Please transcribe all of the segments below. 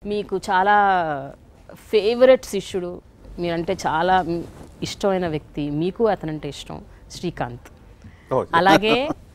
మీకు చాలా ఫేవరెట్ శిష్యుడు మీరంటే చాలా మ్, ఇష్టమైన వ్యక్తి మీకు అతనంటే ఇష్టం శ్రీకాంత్ ఓ, అలాగే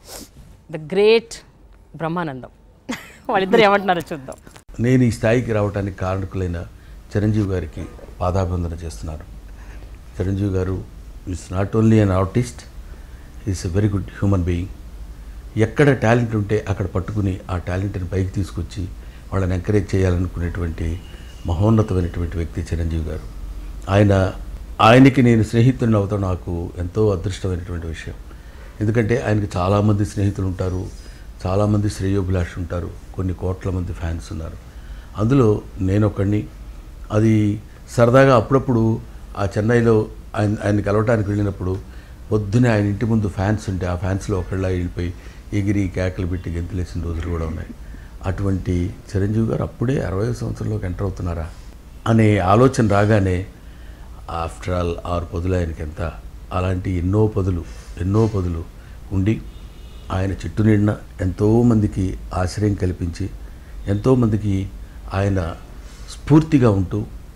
ద గ్రేట్ బ్రహ్మానందం వాళ్ళిద్దరు ఏమంటున్నారో చూద్దాం నేను ఈ స్థాయికి రావడానికి కారణకులైన చిరంజీవి గారికి పాదాభివందన చేస్తున్నాను చిరంజీవి గారు is not only an artist is a very good human being ఎక్కడ టాలెంట్ ఉంటే అక్కడ పట్టుకుని ఆ టాలెంట్ని పైకి తీసుకొచ్చి వాళ్ళని ఎంకరేజ్ చేయాలనుకునేటువంటి మహోన్నతమైనటువంటి వ్యక్తి చిరంజీవి గారు ఆయన ఆయనకి నేను స్నేహితుడిని అవుతాం నాకు ఎంతో అదృష్టమైనటువంటి విషయం ఎందుకంటే ఆయనకి చాలామంది స్నేహితులు ఉంటారు చాలామంది శ్రేయోభిలాషులు ఉంటారు కొన్ని కోట్ల మంది ఫ్యాన్స్ ఉన్నారు అందులో నేను ఒకడిని అది సరదాగా అప్పుడప్పుడు ఆ చెన్నైలో ఆయన ఆయన కలవటానికి వెళ్ళినప్పుడు పొద్దునే ఆయన ఇంటి ముందు ఫ్యాన్స్ ఉంటే ఆ ఫ్యాన్స్లో ఒకళ్ళ వెళ్ళిపోయి ఎగిరి కేకలు పెట్టి గెంతులేసిన రోజులు కూడా ఉన్నాయి అటువంటి చిరంజీవి గారు అప్పుడే అరవై సంవత్సరంలోకి ఎంటర్ అవుతున్నారా అనే ఆలోచన రాగానే ఆఫ్టర్ ఆల్ ఆరు పదులు ఆయనకి ఎంత అలాంటి ఎన్నో పదులు ఎన్నో పదులు ఉండి ఆయన చెట్టు నిండిన ఎంతోమందికి ఆశ్రయం కల్పించి ఎంతోమందికి ఆయన స్ఫూర్తిగా ఉంటూ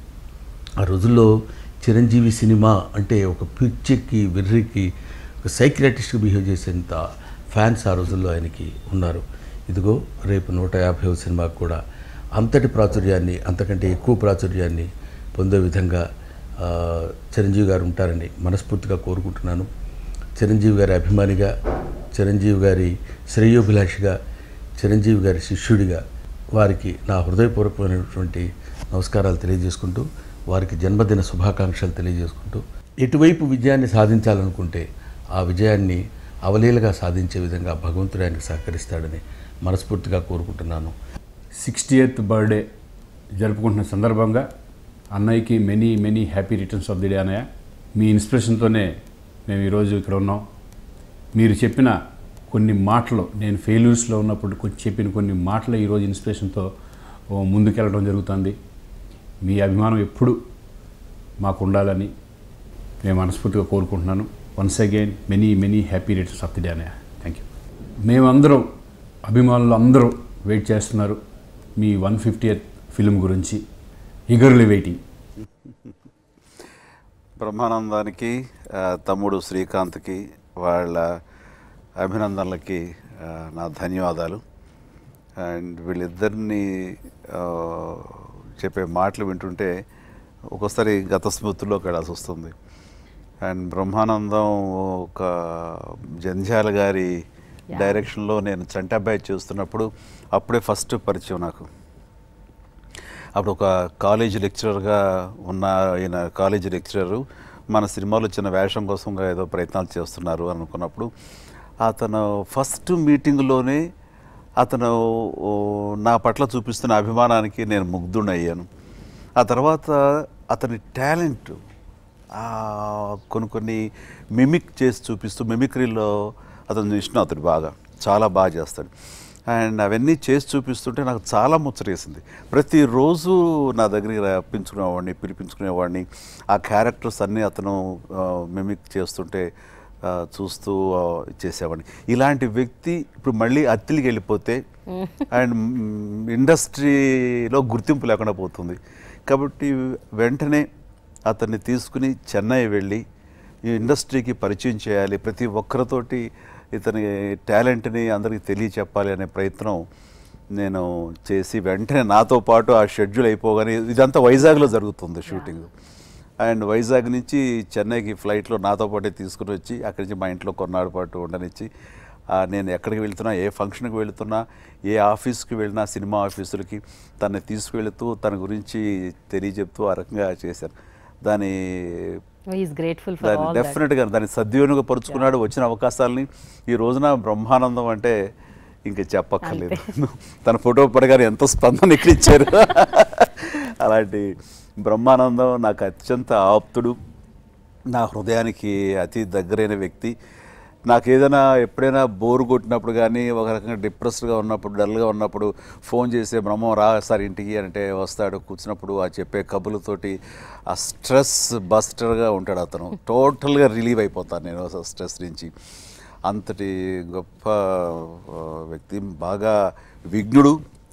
ఆ రోజుల్లో చిరంజీవి సినిమా అంటే ఒక పిచ్చెక్కి వెర్రికి ఒక సైక్రాటిస్ట్గా బిహేవ్ చేసేంత ఫ్యాన్స్ ఆ రోజుల్లో ఆయనకి ఉన్నారు ఇదిగో రేపు నూట యాభైవ సినిమాకు కూడా అంతటి ప్రాచుర్యాన్ని అంతకంటే ఎక్కువ ప్రాచుర్యాన్ని పొందే విధంగా ఆ, చిరంజీవి గారు ఉంటారని మనస్ఫూర్తిగా కోరుకుంటున్నాను చిరంజీవి గారి అభిమానిగా చిరంజీవి గారి శ్రేయోభిలాషిగా చిరంజీవి గారి శిష్యుడిగా వారికి నా హృదయపూర్వకమైనటువంటి నమస్కారాలు తెలియజేసుకుంటూ వారికి జన్మదిన శుభాకాంక్షలు తెలియజేసుకుంటూ ఎటువైపు విజయాన్ని సాధించాలనుకుంటే ఆ విజయాన్ని అవలీలగా సాధించే విధంగా భగవంతుడు ఆయనకు సహకరిస్తాడని మనస్ఫూర్తిగా కోరుకుంటున్నాను సిక్స్టీ ఎయిత్ బర్త్డే జరుపుకుంటున్న సందర్భంగా అన్నయ్యకి many many happy returns of the day అన్నయ్య మీ ఇన్స్పిరేషన్తోనే మేము ఈరోజు ఇక్కడ ఉన్నాం మీరు చెప్పిన కొన్ని మాటలు నేను ఫెయిల్యూర్స్లో ఉన్నప్పుడు కొంచెం చెప్పిన కొన్ని మాటలు ఈరోజు ఇన్స్పిరేషన్తో ఓ ముందుకెళ్ళడం జరుగుతుంది మీ అభిమానం ఎప్పుడు మాకు ఉండాలని నేను మనస్ఫూర్తిగా కోరుకుంటున్నాను once again many many happy returns of the day అన్నయ్య థ్యాంక్ యూ మేమందరం అభిమానులు అందరూ వెయిట్ చేస్తున్నారు మీ వన్ ఫిఫ్టీ ఫిలిం గురించి ఈగర్లీ వెయిటింగ్ బ్రహ్మానందానికి ఆ, తమ్ముడు శ్రీకాంత్కి వాళ్ళ అభినందనలకి ఆ, నా ధన్యవాదాలు అండ్ వీళ్ళిద్దరిని ఆ, చెప్పే మాటలు వింటుంటే ఒక్కోసారి గత స్మృతిలోకి వెళ్ళాల్సి వస్తుంది అండ్ బ్రహ్మానందం ఒక జంధ్యాల గారి డైరెక్షన్లో నేను చంటాబాయ్ చూస్తున్నప్పుడు అప్పుడే ఫస్ట్ పరిచయం నాకు అప్పుడు ఒక కాలేజీ లెక్చరర్గా ఉన్న ఆయన కాలేజీ లెక్చరరు మన సినిమాలో చిన్న వేషం కోసం ఏదో ప్రయత్నాలు చేస్తున్నారు అనుకున్నప్పుడు అతను ఫస్ట్ మీటింగ్లోనే అతను ఓ, నా పట్ల చూపిస్తున్న అభిమానానికి నేను ముగ్ధుడయ్యాను ఆ తర్వాత అతని టాలెంట్ కొన్ని కొన్ని మిమిక్ చేసి చూపిస్తూ మిమిక్రీలో అతను చూసిన అతడు బాగా చాలా బాగా చేస్తాడు అండ్ అవన్నీ చేసి చూపిస్తుంటే నాకు చాలా ముచ్చటేసింది ప్రతిరోజు నా దగ్గరికి రప్పించుకునేవాడిని పిలిపించుకునేవాడిని ఆ క్యారెక్టర్స్ అన్నీ అతను మిమిక్ చేస్తుంటే ఆ, చూస్తూ ఆ, చేసేవాడిని ఇలాంటి వ్యక్తి ఇప్పుడు మళ్ళీ అత్తిలికి వెళ్ళిపోతే అండ్ మ్, ఇండస్ట్రీలో గుర్తింపు లేకుండా పోతుంది కాబట్టి వెంటనే అతన్ని తీసుకుని చెన్నై వెళ్ళి ఈ ఇండస్ట్రీకి పరిచయం చేయాలి ప్రతి ఒక్కరితోటి ఇతని టాలెంట్ని అందరికీ తెలియచెప్పాలి అనే ప్రయత్నం నేను చేసి వెంటనే నాతో పాటు ఆ షెడ్యూల్ అయిపోగానే ఇదంతా వైజాగ్లో జరుగుతుంది షూటింగ్ అండ్ వైజాగ్ నుంచి చెన్నైకి ఫ్లైట్లో నాతో పాటే తీసుకుని వచ్చి అక్కడి నుంచి మా ఇంట్లో కొన్నాడు పాటు ఉండనిచ్చి ఆ, నేను ఎక్కడికి వెళ్తున్నా ఏ ఫంక్షన్కి వెళ్తున్నా ఏ ఆఫీస్కి వెళ్ళినా సినిమా ఆఫీసులకి తనని తీసుకువెళుతూ తన గురించి తెలియజెప్తూ ఆ రకంగా చేశాను దాని ఈజ్ గ్రేట్ఫుల్ ఫర్ దాన్ని ఆల్ డెఫినెట్గా దాన్ని సద్వినియోగపరుచుకున్నాడు వచ్చిన అవకాశాలని ఈ రోజున బ్రహ్మానందం అంటే ఇంక చెప్పక్కర్లేదు తన ఫోటో పడగానే ఎంత స్పందన ఇక్కడ ఇచ్చారు అలాంటి బ్రహ్మానందం నాకు అత్యంత ఆప్తుడు నా హృదయానికి అతి దగ్గరైన వ్యక్తి నాకు ఏదైనా ఎప్పుడైనా బోర్ కొట్టినప్పుడు కానీ ఒక రకంగా డిప్రెస్డ్గా ఉన్నప్పుడు డల్గా ఉన్నప్పుడు ఫోన్ చేసే బ్రహ్మం రా సార్ ఇంటికి అంటే వస్తాడు కూర్చున్నప్పుడు ఆ చెప్పే కబులతోటి ఆ స్ట్రెస్ బస్టర్గా ఉంటాడు అతను టోటల్గా రిలీవ్ అయిపోతాను నేను ఆ స్ట్రెస్ నుంచి అంతటి గొప్ప ఆ, వ్యక్తి బాగా విఘ్నుడు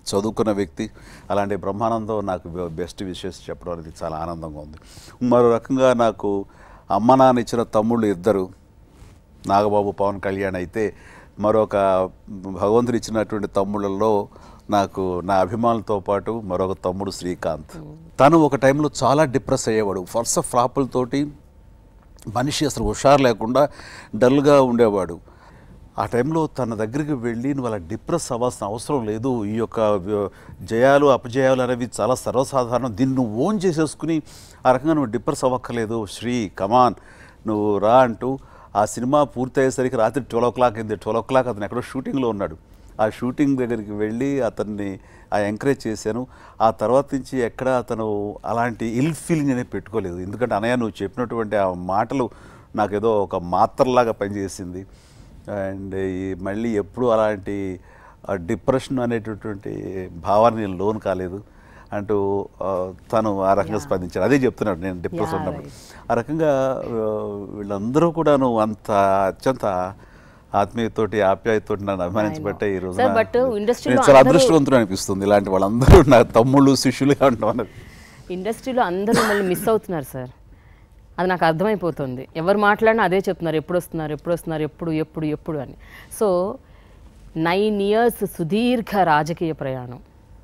చదువుకున్న వ్యక్తి అలాంటి బ్రహ్మానందం నాకు బెస్ట్ విషయస్ చెప్పడం అనేది చాలా ఆనందంగా ఉంది మరో రకంగా నాకు అమ్మ నాన్న ఇచ్చిన తమ్ముళ్ళు ఇద్దరు నాగబాబు పవన్ కళ్యాణ్ అయితే మరొక భగవంతుడు ఇచ్చినటువంటి తమ్ముళ్ళలో నాకు నా అభిమానులతో పాటు మరొక తమ్ముడు శ్రీకాంత్ తను ఒక టైంలో చాలా డిప్రెస్ అయ్యేవాడు వరుస ఫ్లాపులతోటి మనిషి అసలు హుషారు లేకుండా డల్గా ఉండేవాడు ఆ టైంలో తన దగ్గరికి వెళ్ళి నువ్వు అలా డిప్రెస్ అవ్వాల్సిన అవసరం లేదు ఈ యొక్క వ్య- జయాలు అపజయాలు అనేవి చాలా సర్వసాధారణం దీన్ని నువ్వు ఓన్ చేసేసుకుని ఆ రకంగా నువ్వు డిప్రెస్ అవ్వక్కర్లేదు శ్రీ కమాన్ నువ్వు రా అంటూ ఆ సినిమా పూర్తయ్యేసరికి రాత్రి ట్వెల్వ్ ఓ క్లాక్ అయింది ట్వెల్వ్ ఓ క్లాక్ అతను ఎక్కడో షూటింగ్లో ఉన్నాడు ఆ షూటింగ్ దగ్గరికి వెళ్ళి అతన్ని ఆ ఎంకరేజ్ చేశాను ఆ తర్వాత నుంచి ఎక్కడ అతను అలాంటి ఇల్ ఫీలింగ్ అనేది పెట్టుకోలేదు ఎందుకంటే అనయ్య నువ్వు చెప్పినటువంటి ఆ మాటలు నాకేదో ఒక మాత్రలాగా పనిచేసింది అండ్ ఈ మళ్ళీ ఎప్పుడు అలాంటి డిప్రెషన్ అనేటటువంటి భావాన్ని నేను లోన్ కాలేదు అంటూ ఆ, తను ఆ రకంగా స్పందించాడు అదే చెప్తున్నాడు నేను డిప్రెస్ Yeah, ఉన్నప్పుడు ఆ రకంగా ఆ, వీళ్ళందరూ కూడాను అంత అత్యంత ఆత్మీయతోటి ఆప్యాయతోటి నన్ను అభిమానించబట్టే ఈ రోజు Sir, but industry లో చాలా అందరూ- అదృష్టవంతుడు అనిపిస్తుంది ఇలాంటి వాళ్ళందరూ నా తమ్ముళ్ళు శిష్యులుగా ఉండడం అనేది ఇండస్ట్రీలో అందరూ మళ్ళీ మిస్ అవుతున్నారు సార్ అది నాకు అర్థమైపోతుంది ఎవరు మాట్లాడినా అదే చెప్తున్నారు ఎప్పుడు వస్తున్నారు ఎప్పుడు వస్తున్నారు ఎప్పుడు ఎప్పుడు ఎప్పుడు అని సో నైన్ ఇయర్స్ సుదీర్ఘ రాజకీయ ప్రయాణం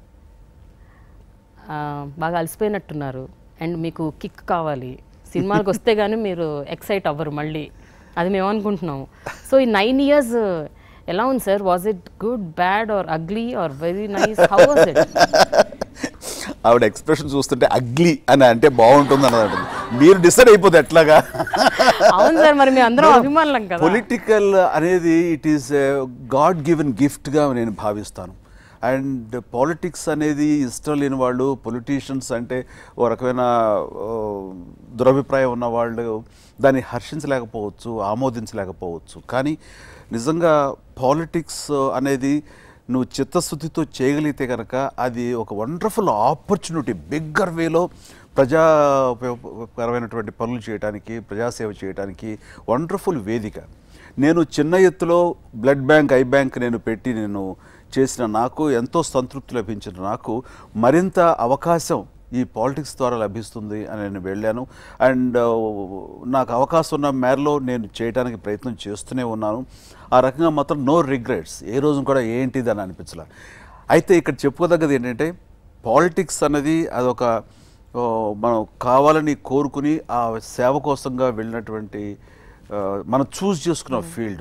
ఆ, బాగా అలసిపోయినట్టున్నారు అండ్ మీకు కిక్ కావాలి సినిమాలకు వస్తే కానీ మీరు ఎక్సైట్ అవ్వరు మళ్ళీ అది మేము అనుకుంటున్నాము సో ఈ నైన్ ఇయర్స్ ఎలా ఉంది sir was it good bad or ugly or very nice how was it ఆవిడ ఎక్స్ప్రెషన్ చూస్తుంటే అగ్లీ అని అంటే బాగుంటుంది అన్నది అంటుంది. మీరు డిసైడ్ అయిపోతే ఎట్లాగా అవును సార్ మరి మేము అందరం అభిమానులం కదా పొలిటికల్ అనేది ఇట్ ఈస్ గాడ్ గివెన్ గిఫ్ట్గా నేను భావిస్తాను అండ్ పాలిటిక్స్ అనేది ఇష్టం లేని వాళ్ళు పొలిటీషియన్స్ అంటే ఓ రకమైన ఆ, దురభిప్రాయం ఉన్న వాళ్ళు దాన్ని హర్షించలేకపోవచ్చు ఆమోదించలేకపోవచ్చు కానీ నిజంగా పాలిటిక్స్ అనేది నువ్వు చిత్తశుద్ధితో చేయగలిగితే కనుక అది ఒక వండర్ఫుల్ ఆపర్చునిటీ బిగ్గర్ వేలో ప్రజా ఉపయోగకరమైనటువంటి పనులు చేయడానికి ప్రజాసేవ చేయడానికి వండర్ఫుల్ వేదిక నేను చిన్న ఎత్తులో బ్లడ్ బ్యాంక్ ఐ బ్యాంక్ నేను పెట్టి నేను చేసిన నాకు ఎంతో సంతృప్తి లభించిన నాకు మరింత అవకాశం ఈ పాలిటిక్స్ ద్వారా లభిస్తుంది అని నేను వెళ్ళాను అండ్ నాకు అవకాశం ఉన్న మేరలో నేను చేయడానికి ప్రయత్నం చేస్తూనే ఉన్నాను ఆ రకంగా మాత్రం నో రిగ్రెట్స్ ఏ రోజు కూడా ఏంటిది అని అనిపించలే అయితే ఇక్కడ చెప్పుకోదగ్గది ఏంటంటే పాలిటిక్స్ అనేది అదొక ఓ, మనం కావాలని కోరుకుని ఆ సేవ కోసంగా వెళ్ళినటువంటి ఆ, మనం చూస్ చేసుకున్న ఫీల్డ్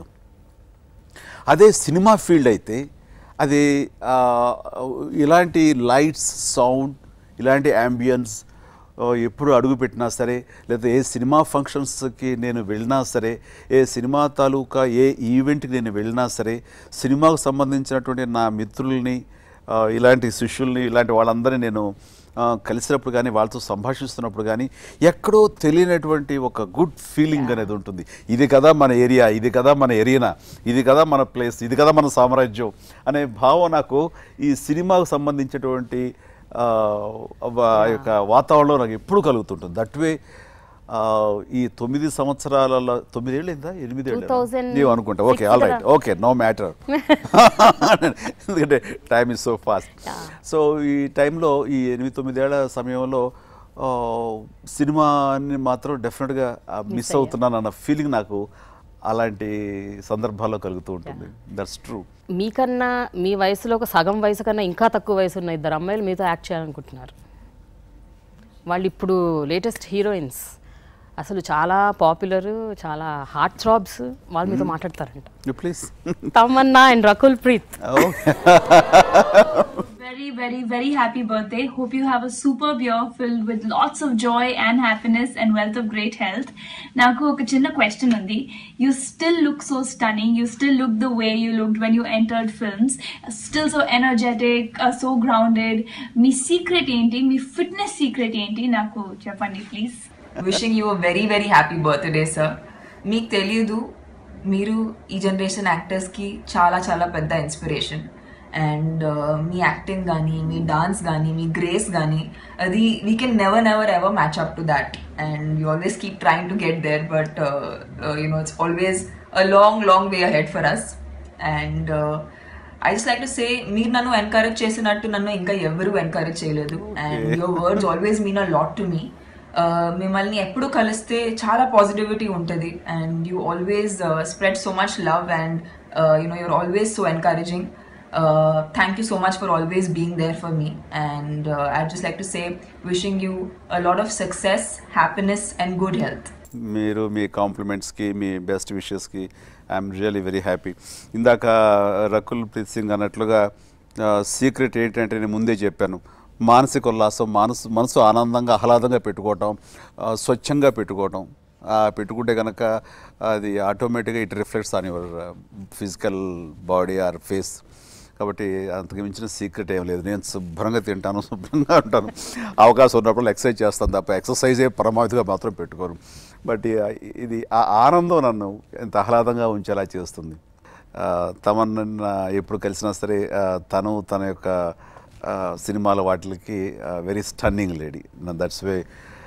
అదే సినిమా ఫీల్డ్ అయితే అది ఆ, ఇలాంటి లైట్స్ సౌండ్ ఇలాంటి అంబియన్స్ ఎప్పుడు అడుగు పెట్టినా సరే లేదా ఏ సినిమా ఫంక్షన్స్కి నేను వెళ్ళినా సరే ఏ సినిమా తాలూకా ఏ ఈవెంట్కి నేను వెళ్ళినా సరే సినిమాకు సంబంధించినటువంటి నా మిత్రుల్ని ఆ, ఇలాంటి శిష్యుల్ని ఇలాంటి వాళ్ళందరినీ నేను ఆ, కలిసినప్పుడు కానీ వాళ్ళతో సంభాషిస్తున్నప్పుడు కానీ ఎక్కడో తెలియనటువంటి ఒక గుడ్ ఫీలింగ్ అనేది ఉంటుంది ఇది కదా మన ఏరియా ఇది కదా మన ఏరియనా ఇది కదా మన ప్లేస్ ఇది కదా మన సామ్రాజ్యం అనే భావం నాకు ఈ సినిమాకు సంబంధించినటువంటి ఆ, ఆ యొక్క వాతావరణంలో నాకు ఎప్పుడు కలుగుతుంటుంది దట్ వే ఈ తొమ్మిది సంవత్సరాల తొమ్మిది ఏళ్ళు అయిందా ఎనిమిది ఏళ్ళు 2006 నీవు అనుకుంటా okay all right okay no matter ఎందుకంటే time is so fast so ఈ టైంలో ఈ ఎనిమిది తొమ్మిదేళ్ల సమయంలో ఆ, సినిమాని మాత్రం డెఫినెట్గా మిస్ అవుతున్నాను అన్న ఫీలింగ్ నాకు అలాంటి సందర్భాల్లో కలుగుతూ ఉంటుంది దట్స్ ట్రూ మీకన్నా మీ వయసులో ఒక సగం వయసు కన్నా ఇంకా తక్కువ వయసు ఉన్న ఇద్దరు అమ్మాయిలు మీతో యాక్ట్ చేయాలనుకుంటున్నారు వాళ్ళు ఇప్పుడు లేటెస్ట్ హీరోయిన్స్ అసలు చాలా పాపులర్ చాలా హార్ట్ థ్రాబ్స్ వాళ్ళు మీతో మాట్లాడతారంట please Tamannaah and Rakul Preet Very, very, very happy birthday. Hope you have a superb year filled with lots of joy and happiness and wealth of great health. నాకు ఒక చిన్న క్వశ్చన్ ఉంది you still look so stunning you still look the way you looked when you entered films still so energetic so grounded మీ secret ఏంటి మీ fitness secret ఏంటి నాకు చెప్పండి please wishing you very very happy birthday sir మీకు తెలియదు మీరు ఈ జనరేషన్ యాక్టర్స్కి చాలా చాలా పెద్ద ఇన్స్పిరేషన్ అండ్ మీ యాక్టింగ్ కానీ మీ డాన్స్ కానీ మీ గ్రేస్ కానీ అది we can never never ever match up to that and you always keep trying to get there but you know it's always a long long way ahead for us and I just like to say మీరు నన్ను encourage చేసినట్టు నన్ను ఇంకా ఎవరు encourage చేయలేదు and your words always mean a lot to me మిమ్మల్ని ఎప్పుడు కలిస్తే చాలా పాజిటివిటీ ఉంటుంది and you always spread so much love and you know you're always so encouraging thank you so much for always being there for me and I just like to say wishing you a lot of success happiness and good health మీరు మీ కాంప్లిమెంట్స్కి మీ best విషెస్కి I'm really very happy ఇందాక రకుల్ ప్రీత్ సింగ్ అన్నట్లుగా secret ఏంటంటే నేను ముందే చెప్పాను మానసిక ఉల్లాసం మనసు మనసు ఆనందంగా ఆహ్లాదంగా పెట్టుకోవటం ఆ, స్వచ్ఛంగా పెట్టుకోవటం ఆ, పెట్టుకుంటే కనుక అది ఆటోమేటిక్గా it reflects on your physical body or face కాబట్టి అంతకు మించిన సీక్రెట్ ఏం లేదు నేను శుభ్రంగా తింటాను శుభ్రంగా ఉంటాను అవకాశం ఉన్నప్పుడు ఎక్సర్సైజ్ చేస్తాను తప్ప ఎక్సర్సైజే పరమావధిగా మాత్రం పెట్టుకోను బట్ ఈ- ఇది ఆ ఆనందం నన్ను ఎంత ఆహ్లాదంగా ఉంచేలా చేస్తుంది ఆ, తమన్నా ఎప్పుడు కలిసినా సరే ఆ, తను తన యొక్క ఆ, సినిమాల వాటికి very stunning lady that's way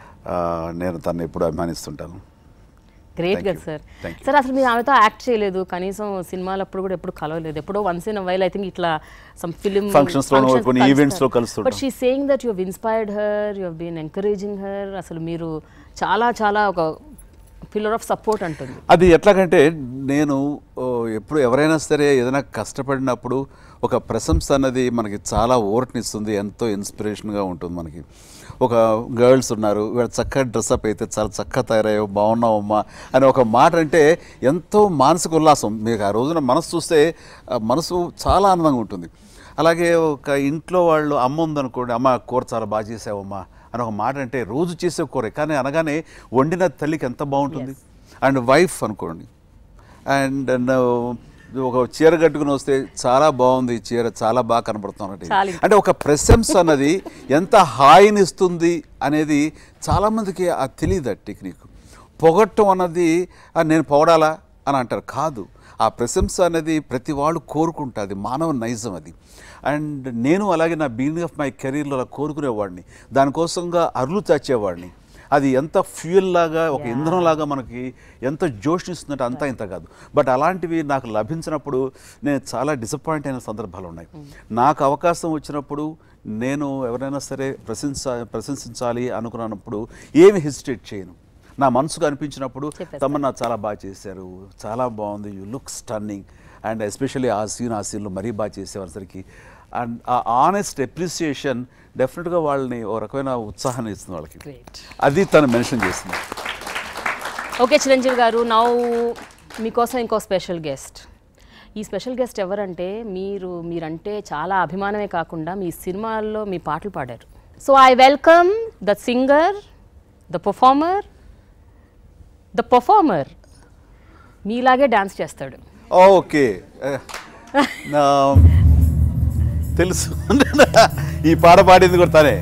నేను తను ఎప్పుడు అభిమానిస్తుంటాను గ్రేట్ Thank కదా you. Sir Thank you. Sir అసలు మీరు ఆమెతో యాక్ట్ చేయలేదు కనీసం సినిమాలప్పుడు కూడా ఎప్పుడు కలవలేదు ఎప్పుడో once in while I think ఇట్లా సమ్ ఫిలిం Functions లోనో కొన్ని events లో కలుస్తుంటాం. But she saying that you inspired her you been encouraging her అసలు మీరు చాలా చాలా ఒక పిల్లర్ ఆఫ్ సపోర్ట్ అంటుంది అది ఎట్లాగంటే నేను ఓ, ఎప్పుడు ఎవరైనా సరే ఏదైనా కష్టపడినప్పుడు ఒక ప్రశంస అన్నది మనకి చాలా ఓర్ట్నిస్తుంది ఎంతో ఇన్స్పిరేషన్గా ఉంటుంది మనకి ఒక గర్ల్స్ ఉన్నారు వీళ్ళు చక్కగా డ్రెస్అప్ అయితే చాలా చక్కగా తయారయ్యో బాగున్నావమ్మా అని ఒక మాట అంటే ఎంతో మానసిక ఉల్లాసం మీకు ఆ రోజున మనసు చూస్తే ఆ మనసు చాలా ఆనందంగా ఉంటుంది అలాగే ఒక ఇంట్లో వాళ్ళు అమ్మ ఉందనుకోండి అమ్మ కూర చాలా బాగా చేసావమ్మా అని ఒక మాట అంటే రోజు చేసే కూర కానీ అనగానే వండిన తల్లికి ఎంత బాగుంటుంది అండ్ వైఫ్ అనుకోండి అండ్ ఒక చీర కట్టుకుని వస్తే చాలా బాగుంది ఈ చీర చాలా బాగా కనబడుతున్నట్టు చాలా అంటే ఒక ప్రశంస అన్నది ఎంత హాయినిస్తుంది అనేది చాలామందికి ఆ తెలియదు ఆ టెక్నిక్ పొగట్టం అన్నది "ఆ, నేను పొగడాలా అని అంటారు కాదు ఆ ప్రశంస అనేది ప్రతి వాళ్ళు కోరుకుంటుంది మానవ నైజం అది అండ్ నేను అలాగే నా బిగినింగ్ ఆఫ్ మై కెరీర్లో అలా కోరుకునేవాడిని దానికోసంగా అరులు చాచేవాడిని అది ఎంత ఫ్యూయల్ లాగా ఒక ఇంధనం లాగా మనకి ఎంత జోష్నిస్తుందంటే అంతా ఇంత కాదు బట్ అలాంటివి నాకు లభించినప్పుడు నేను చాలా డిసప్పాయింట్ అయిన సందర్భాలు ఉన్నాయి నాకు అవకాశం వచ్చినప్పుడు నేను ఎవరైనా సరే ప్రశంస ప్రశంసించాలి అనుకున్నప్పుడు ఏమి హెసిటేట్ చేయను నా మనసుకు అనిపించినప్పుడు చెప్పేస్తారు. తమన్నా చాలా బాగా చేశారు చాలా బాగుంది you look stunning and especially ఆ సీన్ ఆ సీన్లో మరీ బాగా చేసేవారికి అండ్ ఆ ఆనెస్ట్ అప్రిసియేషన్ డెఫినెట్గా వాళ్ళని ఓ రకమైన ఉత్సాహాన్ని ఇస్తుంది వాళ్ళకి గ్రేట్ అది తను మెన్షన్ చేస్తుంది ఓకే చిరంజీవి గారు నౌ మీకోసం ఇంకో స్పెషల్ గెస్ట్ ఈ స్పెషల్ గెస్ట్ ఎవరంటే మీరు మీరంటే చాలా అభిమానమే కాకుండా మీ సినిమాల్లో మీ పాటలు పాడారు so I welcome the singer the performer the performer మీలాగే డాన్స్ చేస్తాడు ఓకే నా తెలుసు ఈ పాట పాడింది కూడా తనే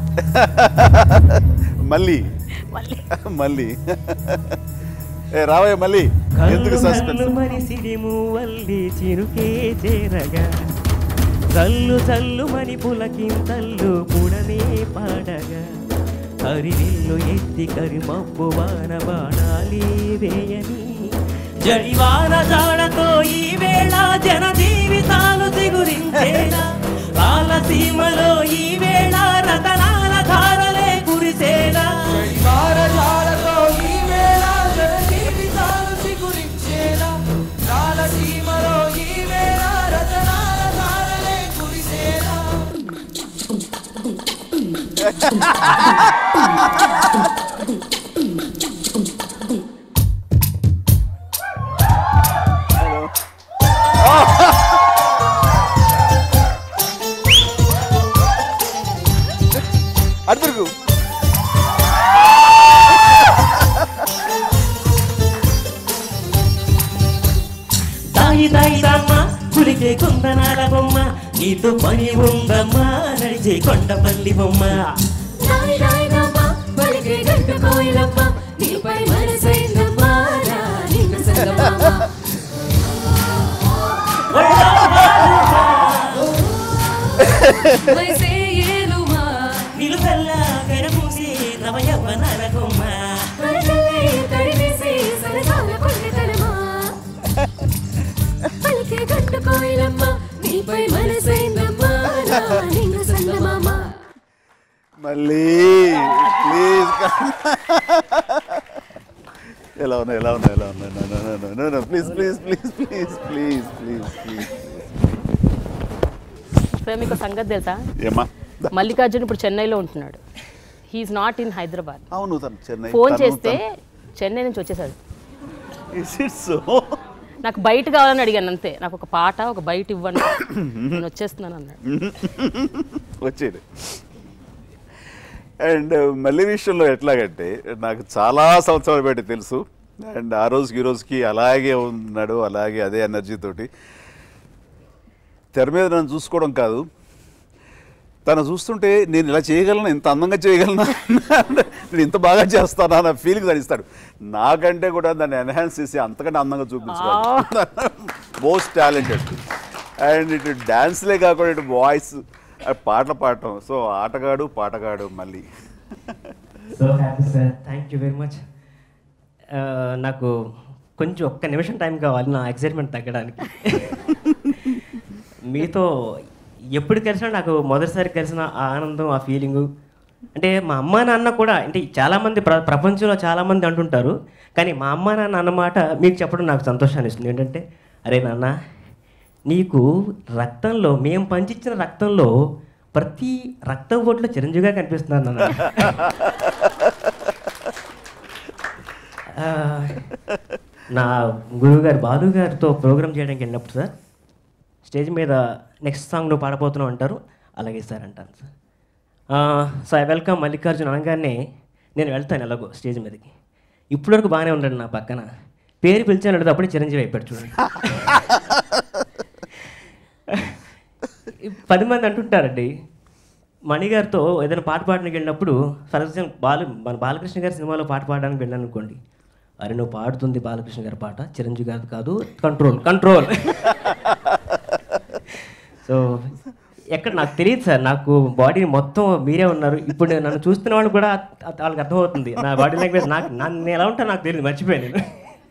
మళ్ళీ మళ్ళీ ఏ రావయ్య మళ్ళీ ఎందుకు సస్పెన్స్ మనిసిడి మూవల్లి చిరుకే చేరగా చల్లు చల్లు మని పులకింతల్లు పుడనే పాడగా హరివిల్లు ఎత్తి కరిమబ్బు వాన బాణాలి వేయని జడివాన జాడతో ఈ వేళ జన జీవితాలు దిగురించేలా రాలసీమలో ఈ వేళ రతనాల ధారలే కురిసేలా అడుగు దాయి దాయి దమ్మ కులికే కుందనాల బొమ్మ నీతో పని ఉందమ్మా నడిచే కొండపల్లి బొమ్మ రాయి రాయినమ్మ, పలికే గంట కోయిలమ్మ, నీపై మనసైందమ్మ, రా నిన్న సంగమమ్మ. వయసే ఏలుమా, నిలుకల్లా కరమూసి నవ యవ్వనాల కొమ్మ వరదలే తడివేసే సరసాల కొండెతనమా. పలికే గంట కోయిలమ్మ, నీ నీపై మనసైందమ్మా రా నిన్ను సందమామ మళ్ళీ ప్లీజ్ ఎలా ఉన్నా ఎలా ఉన్నా ఎలా ఉన్నా please please please please please please please sir మీకు సంగతి తెలుసా ఏమా మల్లికార్జున్ ఇప్పుడు చెన్నైలో ఉంటున్నాడు హీఈస్ నాట్ ఇన్ హైదరాబాద్ అవును తను చెన్నై ఫోన్ తను- చేస్తే చెన్నై నుంచి వచ్చేసాడు తను- Is it so? నాకు బయట కావాలని అడిగాను అంతే నాకు ఒక పాట ఒక బయట ఇవ్వండి నేను వచ్చేస్తున్నాను అన్నాడు వచ్చేది అండ్ మళ్ళీ విషయంలో ఎట్లాగంటే నాకు చాలా సంవత్సరాలు బయట తెలుసు అండ్ ఆ రోజుకి ఈ రోజుకి అలాగే ఉన్నాడు అలాగే అదే ఎనర్జీ తోటి తెర మీద నన్ను చూసుకోవడం కాదు తను చూస్తుంటే నేను ఇలా చేయగలను ఇంత అందంగా చేయగలనా నేను ఇంత బాగా చేస్తానా అన్న ఫీలింగ్ దాన్ని ఇస్తాడు నాకంటే కూడా దాన్ని ఎన్హాన్స్ చేసి అంతకంటే అందంగా చూపించుకోవాలి మోస్ట్ టాలెంటెడ్ అండ్ ఇటు డ్యాన్స్లే కాకుండా ఇటు వాయిస్ పాటలు పాడటం సో ఆటగాడు పాటగాడు మళ్ళీ so happy sir thank you very much నాకు కొంచెం ఒక్క నిమిషం టైం కావాలి నా ఎక్సైట్మెంట్ తగ్గడానికి మీతో ఎప్పుడు కలిసినా నాకు మొదటిసారి కలిసిన ఆ ఆనందం ఆ ఫీలింగు అంటే మా అమ్మా నాన్న కూడా అంటే చాలామంది ప్ర ప్రపంచంలో చాలామంది అంటుంటారు కానీ మా అమ్మా నాన్న అన్నమాట మీకు చెప్పడం నాకు సంతోషాన్ని ఇస్తుంది ఏంటంటే అరే నాన్న నీకు రక్తంలో మేము పంచిచ్చిన రక్తంలో ప్రతి రక్తం ఓట్లో చిరంజీవిగా కనిపిస్తున్నాను నాన్న ఆ, నా గురువు గారు బాలు గారితో ప్రోగ్రామ్ చేయడానికి వెళ్ళినప్పుడు సార్ స్టేజ్ మీద నెక్స్ట్ సాంగ్ నువ్వు పాడబోతున్నావు అంటారు అలాగే సార్ అంటాను sir so I welcome Mallikarjun అనగానే నేను వెళ్తాను ఎలాగో స్టేజ్ మీదకి ఇప్పటివరకు బాగానే ఉన్నాడు నా పక్కన పేరు పిలిచాను అప్పుడే చిరంజీవి అయిపోయాడు చూడండి పది మంది అంటుంటారండి మణిగారితో ఏదైనా పాట పాడడానికి వెళ్ళినప్పుడు ఫర్ ఎగ్జాంపుల్ బాలు మన బాలకృష్ణ గారి సినిమాలో పాట పాడడానికి వెళ్ళాను అనుకోండి అరే నువ్వు పాడుతుంది బాలకృష్ణ గారి పాట చిరంజీవి గారిది కాదు కంట్రోల్ కంట్రోల్ సో ఎక్కడ నాకు తెలియదు సార్ నాకు బాడీ మొత్తం మీరే ఉన్నారు ఇప్పుడు నేను నన్ను చూస్తున్న వాళ్ళు కూడా అ- వాళ్ళకి అర్థమవుతుంది నా బాడీ లాంగ్వేజ్ నాకు నా- నేను ఎలా ఉంటా నాకు తెలియదు మర్చిపోయాను నేను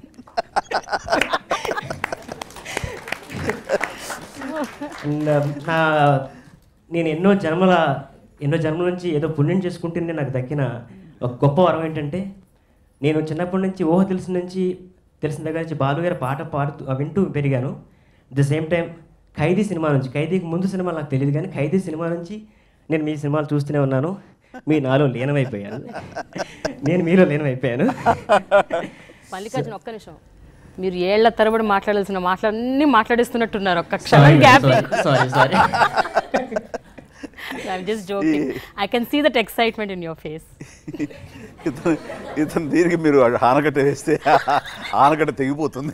అండ్ నా నేను ఎన్నో జన్మల ఎన్నో జన్మల నుంచి ఏదో పుణ్యం చేసుకుంటేనే నాకు దక్కిన ఒక గొప్ప వరం ఏంటంటే నేను చిన్నప్పటి నుంచి ఊహ తెలిసిన నుంచి తెలిసిన దగ్గర నుంచి బాలుగారి పాట పాడుతూ వింటూ పెరిగాను the same time Khaidi cinema నుంచి ఖైదీకి ముందు సినిమా నాకు తెలియదు కానీ ఖైదీ సినిమా నుంచి నేను మీ సినిమాలు చూస్తూనే ఉన్నాను మీ నాలో లీనమైపోయాను నేను మీలో లీనమైపోయాను మల్లికార్జున ఒక్క నిమిషం మీరు ఏళ్ల తరబడి మాట్లాడాల్సిన మాటలన్నీ మాట్లాడిస్తున్నట్టున్నారు ఒక్క క్షణం gap sorry sorry I'm just joking I can see that excitement in your face ఇతను ఇతను దీనికి మీరు ఆనకట్ట వేస్తే ఆనకట్ట తెగిపోతుంది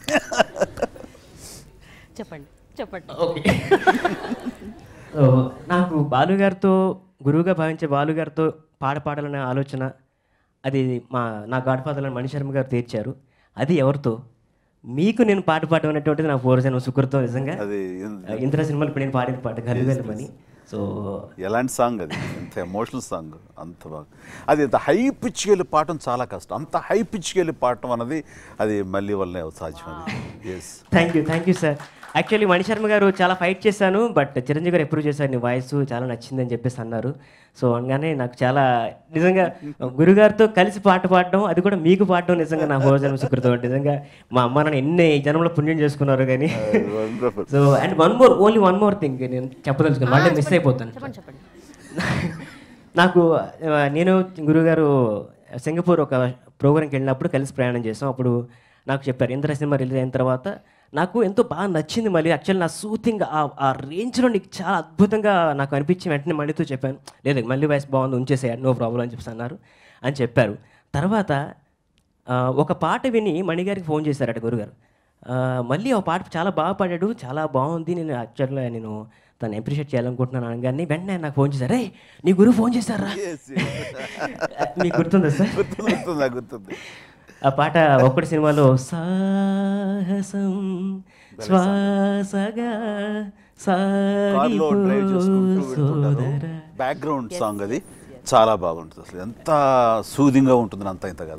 చెప్పండి చెప్పండి ఓకే సో నాకు బాలుగారితో గురువుగా భావించే బాలుగారితో పాట పాడాలనే ఆలోచన అది మా నా గాడ్ ఫాదర్ మణి శర్మ గారు తీర్చారు అది ఎవరితో మీకు నేను పాట పాడడం అనేటువంటిది నా పూర్వజన్మ సుకృతం నిజంగా అది ఇంద్ర సినిమాలు ఇప్పుడు నేను పాడిన పాట గల్లుగల్లమని సో ఎలాంటి సాంగ్ అది ఎంత ఎమోషనల్ సాంగ్ అంత బాగా అది ఎంత హై పిచ్కి వెళ్ళి పాడటం చాలా కష్టం అంత హై పిచ్కి వెళ్ళి పాడటం అన్నది అది మళ్ళీ వల్లనే సాధ్యం అది yes thank you thank you sir actually Mani Sharma గారు చాలా ఫైట్ చేశాను బట్ చిరంజీవి గారు ఎప్పుడు చేశారు నీ వాయిస్ చాలా నచ్చిందని చెప్పేసి అన్నారు సో అనగానే నాకు చాలా నిజంగా గురుగారితో కలిసి పాట పాడడం అది కూడా మీకు పాడడం నిజంగా నా పూర్వజన్మ సుకృతం నిజంగా మా అమ్మ నాన్న ఎన్ని జన్మలో పుణ్యం చేసుకున్నారు కానీ wonderful so and one more only one more thing నేను చెప్పదలుచుకున్నాను మళ్ళీ మిస్ అయిపోతాను చెప్పండి చెప్పండి నాకు ఆ, నేను గురుగారు సింగపూర్ ఒక ప్రోగ్రామ్కి వెళ్ళినప్పుడు కలిసి ప్రయాణం చేసాం అప్పుడు నాకు చెప్పారు ఇంద్ర సినిమా రిలీజ్ అయిన తర్వాత నాకు ఎంతో బాగా నచ్చింది మళ్ళీ యాక్చువల్ నా సూతింగ్ ఆ రేంజ్లో నీకు చాలా అద్భుతంగా నాకు అనిపించి వెంటనే మళ్ళీతో చెప్పాను లేదు మళ్ళీ వాయిస్ బాగుంది ఉంచేసేయాలి నో ప్రాబ్లం అని చెప్పి అన్నారు అని చెప్పారు తర్వాత ఆ, ఒక పాట విని మణిగారికి ఫోన్ చేశారట గురుగారు ఆ, మళ్ళీ ఆ పాట చాలా బాగా పాడాడు చాలా బాగుంది నేను యాక్చువల్గా నేను తను అప్రిషియేట్ చేయాలనుకుంటున్నాను అనగానే వెంటనే నాకు ఫోన్ చేశారు రే నీ గురువు ఫోన్ చేశారా మీకు గుర్తుందా సార్ గుర్తుంది గుర్తుంది గుర్తుంది ఆ పాట ఒక్కటి సినిమాలో సాహసం శ్వాసగా కార్లో డ్రైవ్ చేసుకుంటూ సాగిపో వెళ్తుంటారు సోదరా బ్యాక్గ్రౌండ్ సాంగ్ అది చాలా బాగుంటుంది అసలు ఎంత సూదింగ్గా ఉంటుంది అంత ఇంత కాదు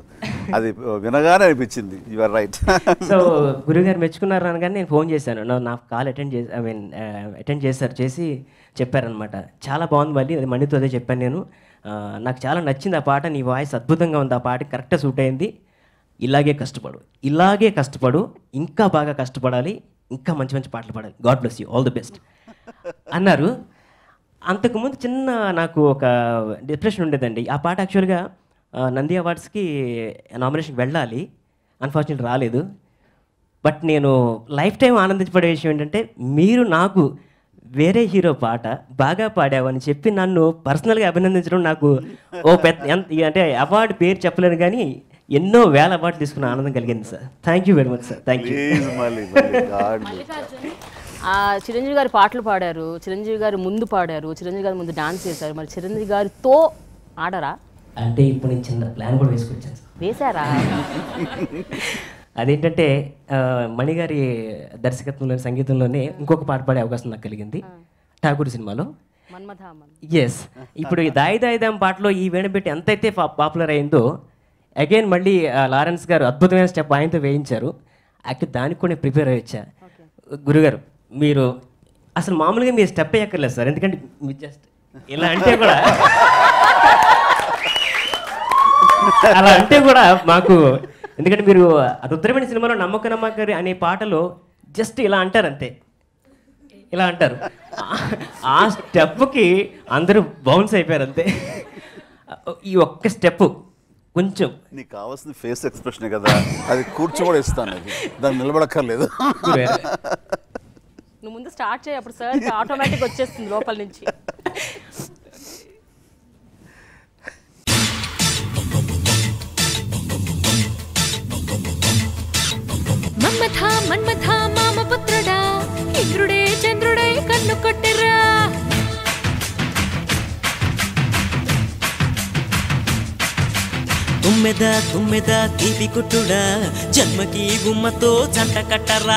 అది వినగానే అనిపించింది యు ఆర్ రైట్ సో గురుగారు మెచ్చుకున్నారు అనగానే నేను ఫోన్ చేశాను నా- నా కాల్ అటెండ్ చేసి ఐ మీన్ అటెండ్ చేశారు చేసి చెప్పారనమాట చాలా బాగుంది మళ్ళీ అది మణితో అదే చెప్పాను నేను ఆ, నాకు చాలా నచ్చింది ఆ పాట నీ వాయిస్ అద్భుతంగా ఉంది ఆ పాట కరెక్ట్గా సూట్ అయింది ఇలాగే కష్టపడు ఇలాగే కష్టపడు ఇంకా బాగా కష్టపడాలి ఇంకా మంచి మంచి పాటలు పాడాలి God bless you all the best అన్నారు అంతకుముందు చిన్న నాకు ఒక డిప్రెషన్ ఉండేదండి ఆ పాట యాక్చువల్గా ఆ, నంది అవార్డ్స్కి నామినేషన్కి వెళ్ళాలి అన్ఫార్చునేట్ రాలేదు బట్ నేను లైఫ్ టైం ఆనందించబడే విషయం ఏంటంటే మీరు నాకు వేరే హీరో పాట బాగా పాడావు అని చెప్పి నన్ను పర్సనల్గా అభినందించడం నాకు ఓ పెద్ద ఎంత అంటే అవార్డు పేరు చెప్పలేను కానీ ఎన్నో వేల అవార్డు తీసుకున్న ఆనందం కలిగింది sir thank you very much sir thank you please మళ్ళీ మళ్ళీ గాడ్ ఆ చిరంజీవి గారి పాటలు పాడారు చిరంజీవి గారు ముందు పాడారు చిరంజీవి గారి ముందు డాన్స్ చేశారు మరి చిరంజీవి గారితో ఆడరా అంటే ఇప్పుడు నేను చిన్న ప్లాన్ కూడా వేసుకొచ్చాను సార్ వేశారా అదేంటంటే ఆ, మణిగారి దర్శకత్వంలోని సంగీతంలోనే ఇంకొక పాట పాడే అవకాశం నాకు కలిగింది ఠాకూర్ సినిమాలో మన్మథామన్ ఎస్ ఇప్పుడు ఈ దాయి దాయిదాం పాటలో ఈ వేణుపెట్టి ఎంతైతే పాపులర్ అయిందో అగైన్ మళ్ళీ ఆ, లారెన్స్ గారు అద్భుతమైన స్టెప్ ఆయనతో వేయించారు యాక్చువల్ దానికి కూడా ప్రిపేర్ అయ్యొచ్చా గురుగారు మీరు అసలు మామూలుగా మీరు స్టెప్ ఎక్కర్లేదు సార్ ఎందుకంటే మీరు జస్ట్ ఇలా అంటే కూడా అలా అంటే కూడా మాకు ఎందుకంటే మీరు రుద్రమణి సినిమాలో నమ్మక నమ్మకరి అనే పాటలో జస్ట్ ఇలా అంటారు అంతే ఇలా అంటారు ఆ- ఆ స్టెప్కి అందరూ బౌన్స్ అయిపోయారు అంతే ఈ ఒక్క స్టెప్ కొంచెం నీకు కావాల్సిన ఫేస్ ఎక్స్ప్రెషన్ కదా అది కూర్చోబడి ఇస్తాను అది దాన్ని నిలబడక్కర్లేదు నువ్వు ముందు స్టార్ట్ చేయి అప్పుడు సార్ ఆటోమేటిక్ వచ్చేస్తుంది లోపల నుంచి మన్మథ మన్మథ మామ పుత్రుడా ఇంద్రుడే చంద్రుడై కన్ను కొట్టెరా తుమ్మెద తుమ్మెద తీపి కుట్టుడా జన్మకి గుమ్మతో జంట కట్టరా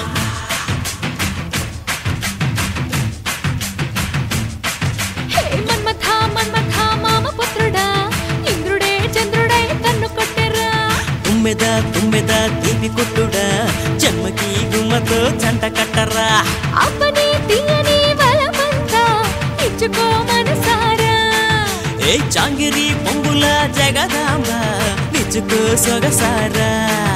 హే మన్మథ మన్మథ మామ పుత్రుడా ఇంద్రుడే చంద్రుడై కన్ను కొట్టెరా తుమ్మెద తుమ్మెద తీపి కుట్టుడా జన్మకి గుమ్మతో జంట కట్టరా అప్పని తీయని వలమంతా ఇచ్చుకో మనసారా ఏ చాంగిరి పొంగుల జగదాంబ నిచ్చుకో సొగసారా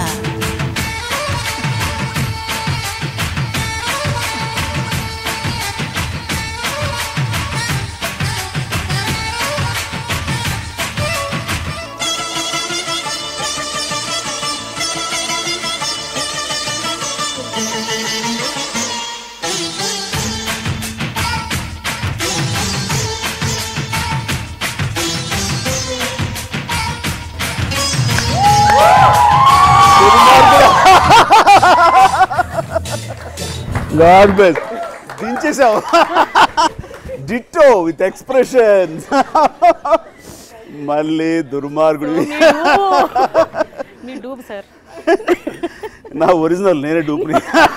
గాడ్ బెస్ట్ దించేసావు డిట్టో విత్ ఎక్స్ప్రెషన్ మళ్ళీ దుర్మార్గుడి మీ డూబ్ సార్ నా ఒరిజినల్ నేనే డూప్ని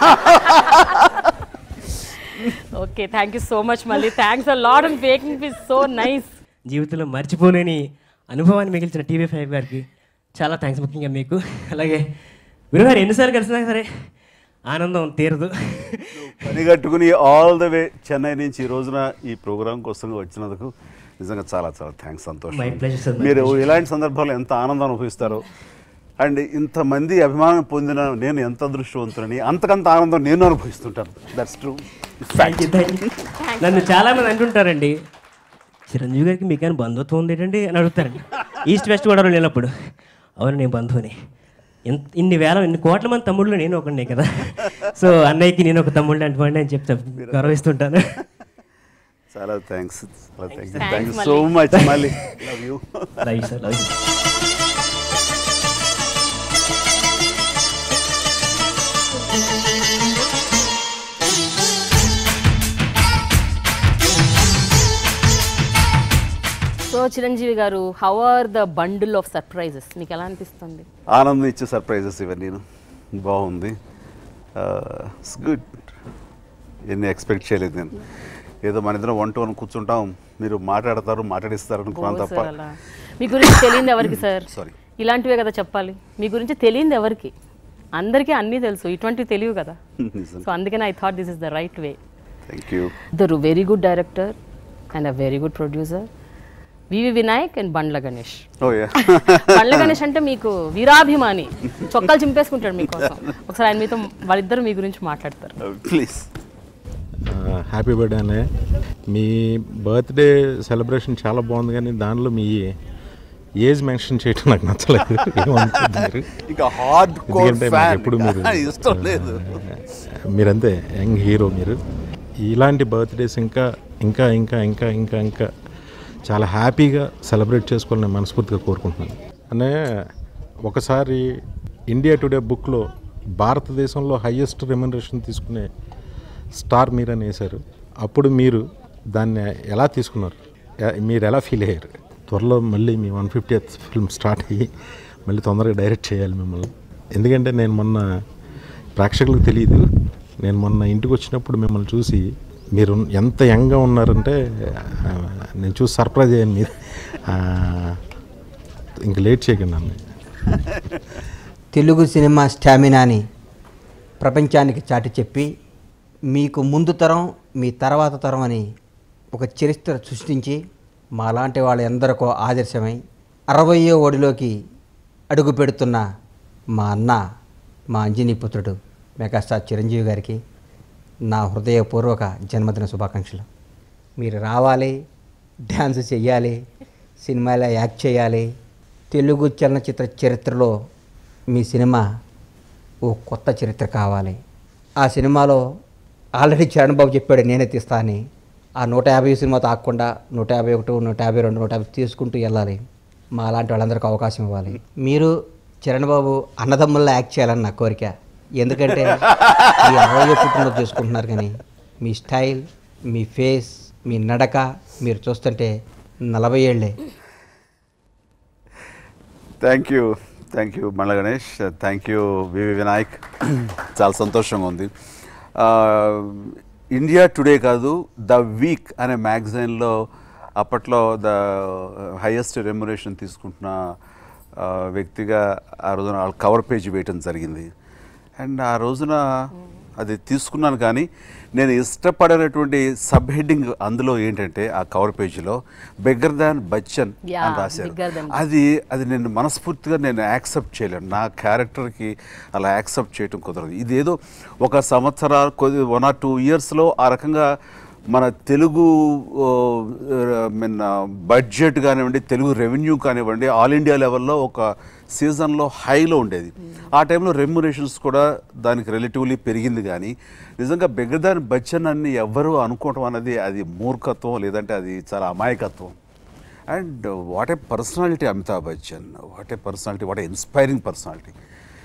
okay thank you so much మళ్ళీ thanks a lot and making fees so nice జీవితంలో మర్చిపోలేని అనుభవాన్ని మిగిల్చిన టీవీ ఫైవ్ గారికి చాలా థ్యాంక్స్ ముఖ్యంగా మీకు అలాగే గురుగారు ఎన్నిసార్లు కలిసినా సరే ఆనందం తీరదు పని కట్టుకుని ఆల్ ద వే చెన్నై నుంచి ఈ రోజున ఈ ప్రోగ్రాం కోసం వచ్చినందుకు నిజంగా చాలా చాలా థ్యాంక్స్ సంతోషం My pleasure, sir. My మీరు pleasure. ఇలాంటి సందర్భాల్లో ఎంత ఆనందం అనుభవిస్తారో అండ్ ఇంతమంది అభిమానం పొందిన నేను ఎంత అదృష్టవంతులని అంతకంత ఆనందం నేను అనుభవిస్తుంటాను that's true thank you thank you నన్ను చాలా మంది అంటుంటారండి చిరంజీవి గారికి మీకైనా బంధుత్వం ఉంది ఏంటండి అని అడుగుతారండి ఈస్ట్ వెస్ట్ గోదావరి వెళ్ళినప్పుడు అవును నేను బంధువుని ఎంత ఇన్ని వేల ఇన్ని కోట్ల మంది తమ్ముళ్ళు నేను ఒకనే కదా సో అన్నయ్యకి నేను ఒక తమ్ముళ్ళు అంటుకోండి అని చెప్తా గౌరవిస్తుంటాను చాలా థ్యాంక్స్ చాలా థ్యాంక్స్ Thanks, థ్యాంక్ యూ మళ్ళీ. సో మచ్ మళ్ళీ love you love you sir love you so Chiranjeevi గారు how are the bundle of surprises మీకు ఎలా అనిపిస్తుంది ఆనందం ఇచ్చే సర్ప్రైజెస్ ఇవన్నీ బాగుంది ఇట్స్ గుడ్ ఎన్ని ఎక్స్పెక్ట్ చేయలేదు నేను ఏదో మన ఇద్దరం వన్ టు వన్ కూర్చుంటాం మీరు మాట్లాడతారు మాట్లాడిస్తారు అనుకున్నాను ఓ తప్ప సార్ అలా మీ గురించి తెలియదు ఎవరికి సార్ సారీ ఇలాంటివే కదా చెప్పాలి మీ గురించి తెలియదు ఎవరికి అందరికీ అన్నీ తెలుసు ఇటువంటివి తెలియవు కదా సో అందుకనే I thought this is the right way thank you ఇద్దరు very good director and a very good producer V V Vinayak and Bandla Ganesh oh yeah Bandla Ganesh అంటే మీకు వీరాభిమాని చొక్కాలు చింపేసుకుంటాడు మీకోసం ఒకసారి ఆయన మీతో వాళ్ళిద్దరు మీ గురించి మాట్లాడతారు ప్లీజ్ హ్యాపీ బర్త్డే అన్నయ్య మీ బర్త్డే సెలబ్రేషన్ చాలా బాగుంది కానీ దానిలో మీ ఏజ్ మెన్షన్ చేయటం నాకు నచ్చలేదు ఏమనుకోవద్దు మీరు ఇంకా హార్డ్ కోర్ ఎందుకంటే మాకు ఫ్యాన్ ఎప్పుడు మీరు ఇష్టం లేదు మీరంతే యంగ్ హీరో మీరు ఇలాంటి బర్త్డేస్ ఇంకా ఇంకా ఇంకా ఇంకా ఇంకా ఇంకా చాలా హ్యాపీగా సెలబ్రేట్ చేసుకోవాలని నేను మనస్ఫూర్తిగా కోరుకుంటున్నాను అనే ఒకసారి ఇండియా టుడే బుక్లో భారతదేశంలో హయ్యెస్ట్ రెమ్యునరేషన్ తీసుకునే స్టార్ మీరని వేశారు అప్పుడు మీరు దాన్ని ఎలా తీసుకున్నారు ఎ- మీరు ఎలా ఫీల్ అయ్యారు త్వరలో మళ్ళీ మీ వన్ ఫిఫ్టీ ఫిల్మ్ స్టార్ట్ అయ్యి మళ్ళీ తొందరగా డైరెక్ట్ చేయాలి మిమ్మల్ని ఎందుకంటే నేను మొన్న ప్రేక్షకులకు తెలియదు నేను మొన్న ఇంటికి వచ్చినప్పుడు మిమ్మల్ని చూసి మీరు ఎంత యంగ్గా ఉన్నారంటే ఆ, నేను చూసి సర్ప్రైజ్ అయ్యాను మీరు ఆ, ఇంక లేట్ చేయకండి అన్నయ్య తెలుగు సినిమా స్టామినాని ప్రపంచానికి చాటి చెప్పి మీకు ముందు తరం మీ తర్వాత తరం అని ఒక చరిత్ర సృష్టించి మాలాంటి వాళ్ళ ఎందరికో ఆదర్శమై అరవయో ఒడిలోకి అడుగు పెడుతున్న మా అన్న మా అంజనీ పుత్రుడు మెగాస్టార్ చిరంజీవి గారికి నా హృదయపూర్వక జన్మదిన శుభాకాంక్షలు మీరు రావాలి డ్యాన్స్ చెయ్యాలి సినిమాలో యాక్ట్ చేయాలి తెలుగు చలనచిత్ర చరిత్రలో మీ సినిమా ఓ కొత్త చరిత్ర కావాలి ఆ సినిమాలో ఆల్రెడీ చరణ్ బాబు చెప్పాడు నేనే తీస్తా అని ఆ నూట యాభై సినిమా తాకుండా నూట యాభై ఒకటి నూట యాభై రెండు నూట యాభై తీసుకుంటూ వెళ్ళాలి మా అలాంటి వాళ్ళందరికీ అవకాశం ఇవ్వాలి మీరు చరణ్ బాబు అన్నదమ్ముల్లో యాక్ట్ చేయాలని నా కోరిక ఎందుకంటే మీ అరవై పుట్టినరోజు చేసుకుంటున్నారు కానీ మీ స్టైల్ మీ ఫేస్ మీ నడక మీరు చూస్తుంటే నలభై ఏళ్ళే థ్యాంక్ యూ థ్యాంక్ యూ మళ్ళ గణేష్ థ్యాంక్ యూ వివి వినాయక్ చాలా సంతోషంగా ఉంది ఆ, ఇండియా టుడే కాదు ద వీక్ అనే మ్యాగజైన్లో అప్పట్లో ద హైయెస్ట్ రెమ్యురేషన్ తీసుకుంటున్న ఆ, వ్యక్తిగా ఆ రోజున వాళ్ళ కవర్ పేజ్ వేయటం జరిగింది అండ్ ఆ రోజున అది తీసుకున్నాను కానీ నేను ఇష్టపడినటువంటి సబ్ హెడ్డింగ్ అందులో ఏంటంటే ఆ కవర్ పేజీలో బెగ్గర్ దాన్ బచ్చన్ Yeah, అని రాశారు bigger than అది అది నేను మనస్ఫూర్తిగా నేను యాక్సెప్ట్ చేయలేను నా క్యారెక్టర్కి అలా యాక్సెప్ట్ చేయటం కుదరదు ఇదేదో ఒక సంవత్సరాలు కొద్ది వన్ ఆర్ టూ ఇయర్స్లో ఆ రకంగా మన తెలుగు మీన్ బడ్జెట్ కానివ్వండి తెలుగు రెవెన్యూ కానివ్వండి ఆల్ ఇండియా లెవెల్లో ఒక సీజన్లో హైలో ఉండేది ఆ టైంలో రెమ్యునేషన్స్ కూడా దానికి రిలేటివ్లీ పెరిగింది కానీ నిజంగా బెగ్గదాని బచ్చన్ అని ఎవ్వరూ అనుకోవటం అనేది అది మూర్ఖత్వం లేదంటే అది చాలా అమాయకత్వం and what a personality Amitabh Bachchan what a personality what a inspiring personality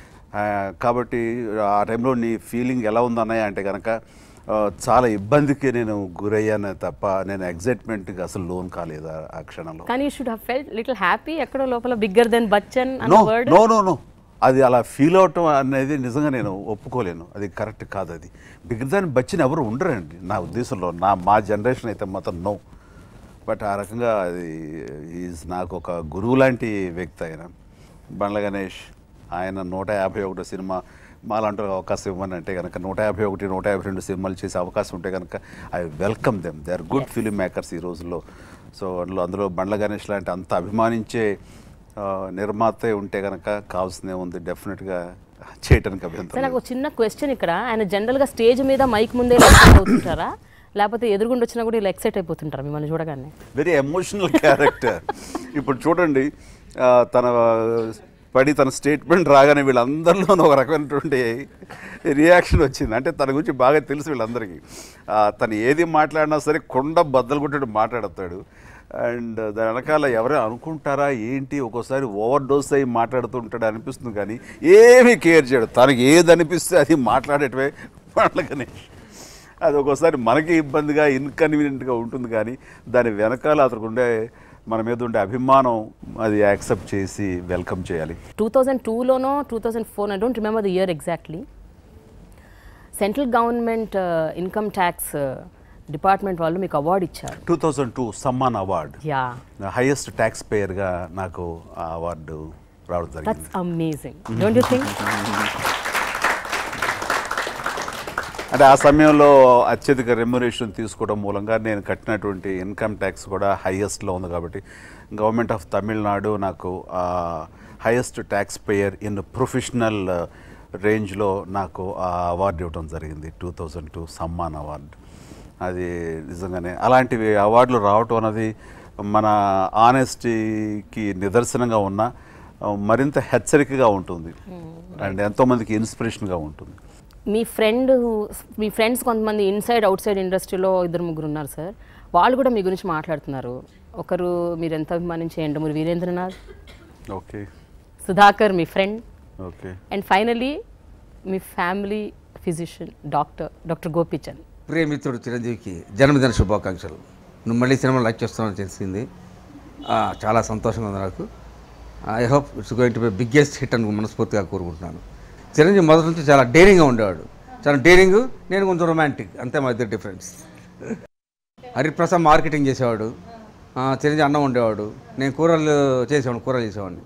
కాబట్టి ఆ టైంలో నీ ఫీలింగ్ ఎలా ఉందన్నయ్య అంటే కనుక ఆ, చాలా ఇబ్బందికి నేను గురయ్యాను తప్ప నేను ఎగ్జైట్మెంట్కి అసలు లోన్ కాలేదు ఆ- ఆ క్షణంలో కానీ you should have felt little happy ఎక్కడో లోపల బిగ్గర్ దెన్ బచ్చన్ అన్న no word no no no అది అలా ఫీల్ అవటం అనేది నిజంగా నేను ఒప్పుకోలేను అది కరెక్ట్ కాదు అది బిగ్గర్ దాన్ బచ్చిన ఎవరు ఉండరండి నా ఉద్దేశంలో నా మా జనరేషన్ అయితే మాత్రం నో బట్ ఆ రకంగా అది ఈజ్ నాకు ఒక గురువు లాంటి వ్యక్తి ఆయన బండ్ల గణేష్ ఆయన నూట యాభై ఒకటో సినిమా మాలాంటి అవకాశం ఇవ్వని అంటే కనుక నూట యాభై ఒకటి నూట యాభై రెండు సినిమాలు చేసే అవకాశం ఉంటే కనుక I welcome them they are good film makers ఈ రోజుల్లో సో అందులో అందులో బండ్ల గణేష్ లాంటి అంత అభిమానించే ఆ, నిర్మాతే ఉంటే కనుక కావాల్సిందే ఉంది డెఫినెట్గా చేయటానికి సరే అభ్యంతరం నాకు ఒక చిన్న క్వశ్చన్ ఇక్కడ ఆయన జనరల్గా స్టేజ్ మీద మైక్ ముందే ఎక్సైట్ అవుతుంటారా లేకపోతే ఎదురుగుండి వచ్చినా కూడా ఇలా ఎక్సైట్ అయిపోతుంటారా మిమ్మల్ని చూడగానే వెరీ ఎమోషనల్ క్యారెక్టర్ ఇప్పుడు చూడండి ఆ, తన పడి తన స్టేట్మెంట్ రాగానే వీళ్ళందరిలోనూ ఒక రకమైనటువంటి రియాక్షన్ వచ్చింది అంటే తన గురించి బాగా తెలుసు వీళ్ళందరికీ ఆ, తను ఏది మాట్లాడినా సరే కొండ బద్దలు కొట్టేట్టు మాట్లాడతాడు అండ్ దాని వెనకాల ఎవరైనా అనుకుంటారా ఏంటి ఒక్కోసారి ఓవర్ డోస్ అయ్యి మాట్లాడుతుంటాడు అనిపిస్తుంది కానీ ఏమీ కేర్ చేయడు తనకి ఏది అనిపిస్తే అది మాట్లాడేటవే వాళ్ళ గణేష్ అది ఒక్కోసారి మనకి ఇబ్బందిగా ఇన్కన్వీనియంట్గా ఉంటుంది కానీ దాని వెనకాల అతనికి ఉండే మన మీద ఉండే అభిమానం అది యాక్సెప్ట్ చేసి వెల్కమ్ చేయాలి టూ థౌజండ్ టూలోనో two thousand four I don't remember the year exactly central government income tax department వాళ్ళు మీకు అవార్డు ఇచ్చారు two thousand two Samman award yeah highest tax పేయర్గా నాకు ఆ అవార్డు రావడం జరిగింది that's amazing don't you think అంటే ఆ సమయంలో అత్యధిక రెమ్యురేషన్ తీసుకోవడం మూలంగా నేను కట్టినటువంటి ఇన్కమ్ ట్యాక్స్ కూడా హైయెస్ట్లో ఉంది కాబట్టి గవర్నమెంట్ ఆఫ్ తమిళనాడు నాకు highest tax payer in professional రేంజ్లో నాకు ఆ అవార్డు ఇవ్వడం జరిగింది two thousand two Samman award అది నిజంగానే అలాంటివి అవార్డులు రావటం అన్నది మన ఆనెస్టీకి నిదర్శనంగా ఉన్న ఆ, మరింత హెచ్చరికగా ఉంటుంది అండ్ ఎంతోమందికి ఇన్స్పిరేషన్గా ఉంటుంది మీ ఫ్రెండ్ మీ ఫ్రెండ్స్ కొంతమంది ఇన్సైడ్ అవుట్ సైడ్ ఇండస్ట్రీలో ఇద్దరు ముగ్గురు ఉన్నారు సార్ వాళ్ళు కూడా మీ గురించి మాట్లాడుతున్నారు ఒకరు మీరు ఎంత అభిమానించే ఎండమూరి వీరేంద్రనాథ్ ఓకే సుధాకర్ మీ ఫ్రెండ్ ఓకే అండ్ ఫైనలీ మీ family physician doctor doctor Gopichand ప్రియమిత్రుడు చిరంజీవికి జన్మదిన శుభాకాంక్షలు నువ్వు మళ్ళీ సినిమా లైక్ చేస్తున్నావు తెలిసింది ఆ, చాలా సంతోషంగా ఉంది నాకు I hope it's going to be biggest hit అని మనస్ఫూర్తిగా కోరుకుంటున్నాను చిరంజీవి మొదటి నుంచి చాలా డేరింగ్గా ఉండేవాడు చాలా డేరింగ్ నేను కొంచెం రొమాంటిక్ అంతే మా ఇద్దరు డిఫరెన్స్ హరిప్రసాద్ మార్కెటింగ్ చేసేవాడు ఆ, చిరంజీవి అన్నం ఉండేవాడు నేను కూరలు చేసేవాడిని కూరలు చేసేవాడిని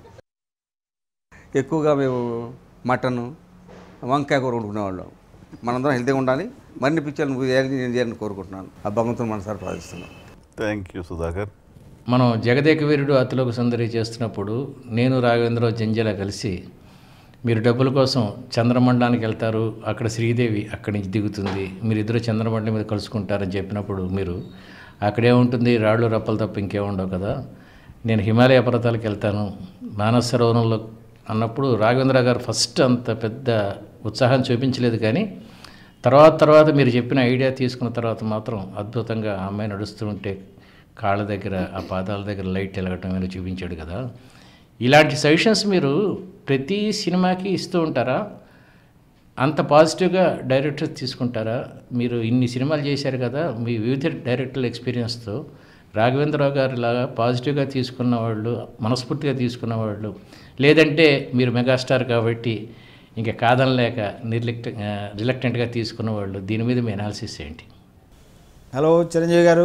ఎక్కువగా మేము మటన్ వంకాయ కూర వండుకునేవాళ్ళం మనందరం హెల్తీగా ఉండాలి మరిన్ని పిక్చర్లు నువ్వు చేయాలని నేను చేయాలని కోరుకుంటున్నాను ఆ భగవంతుని మనసారి ప్రార్థిస్తున్నాను థ్యాంక్ యూ సుధాకర్ మనం జగదేక వీరుడు అతిలోక సుందరి చేస్తున్నప్పుడు నేను రాఘవేంద్ర జంజల కలిసి మీరు డబ్బుల కోసం చంద్రమండలానికి వెళ్తారు అక్కడ శ్రీదేవి అక్కడి నుంచి దిగుతుంది మీరు ఇద్దరు చంద్రమండలం మీద కలుసుకుంటారని చెప్పినప్పుడు మీరు అక్కడే ఉంటుంది రాళ్ళు రప్పలు తప్ప ఇంకేముండవు కదా నేను హిమాలయ పర్వతాలకు వెళ్తాను మానస సరోవరంలో అన్నప్పుడు రాఘవేంద్ర గారు ఫస్ట్ అంత పెద్ద ఉత్సాహం చూపించలేదు కానీ తర్వాత తర్వాత మీరు చెప్పిన ఐడియా తీసుకున్న తర్వాత మాత్రం అద్భుతంగా ఆ అమ్మాయి నడుస్తుంటే కాళ్ళ దగ్గర ఆ పాదాల దగ్గర లైట్ వెలగటం ఏమైనా చూపించాడు కదా ఇలాంటి సజెషన్స్ మీరు ప్రతి సినిమాకి ఇస్తూ ఉంటారా అంత పాజిటివ్గా డైరెక్టర్స్ తీసుకుంటారా మీరు ఇన్ని సినిమాలు చేశారు కదా మీ వివిధ డైరెక్టర్ల ఎక్స్పీరియన్స్తో రాఘవేంద్రరావు గారు లాగా పాజిటివ్గా తీసుకున్న వాళ్ళు మనస్ఫూర్తిగా తీసుకున్న వాళ్ళు లేదంటే మీరు మెగాస్టార్ కాబట్టి ఇంకా కాదనలేక నిర్లిక్ట్ రిలక్టెంట్గా తీసుకున్న వాళ్ళు దీని మీద మీ అనాలిసిస్ ఏంటి hello Chiranjeevi garu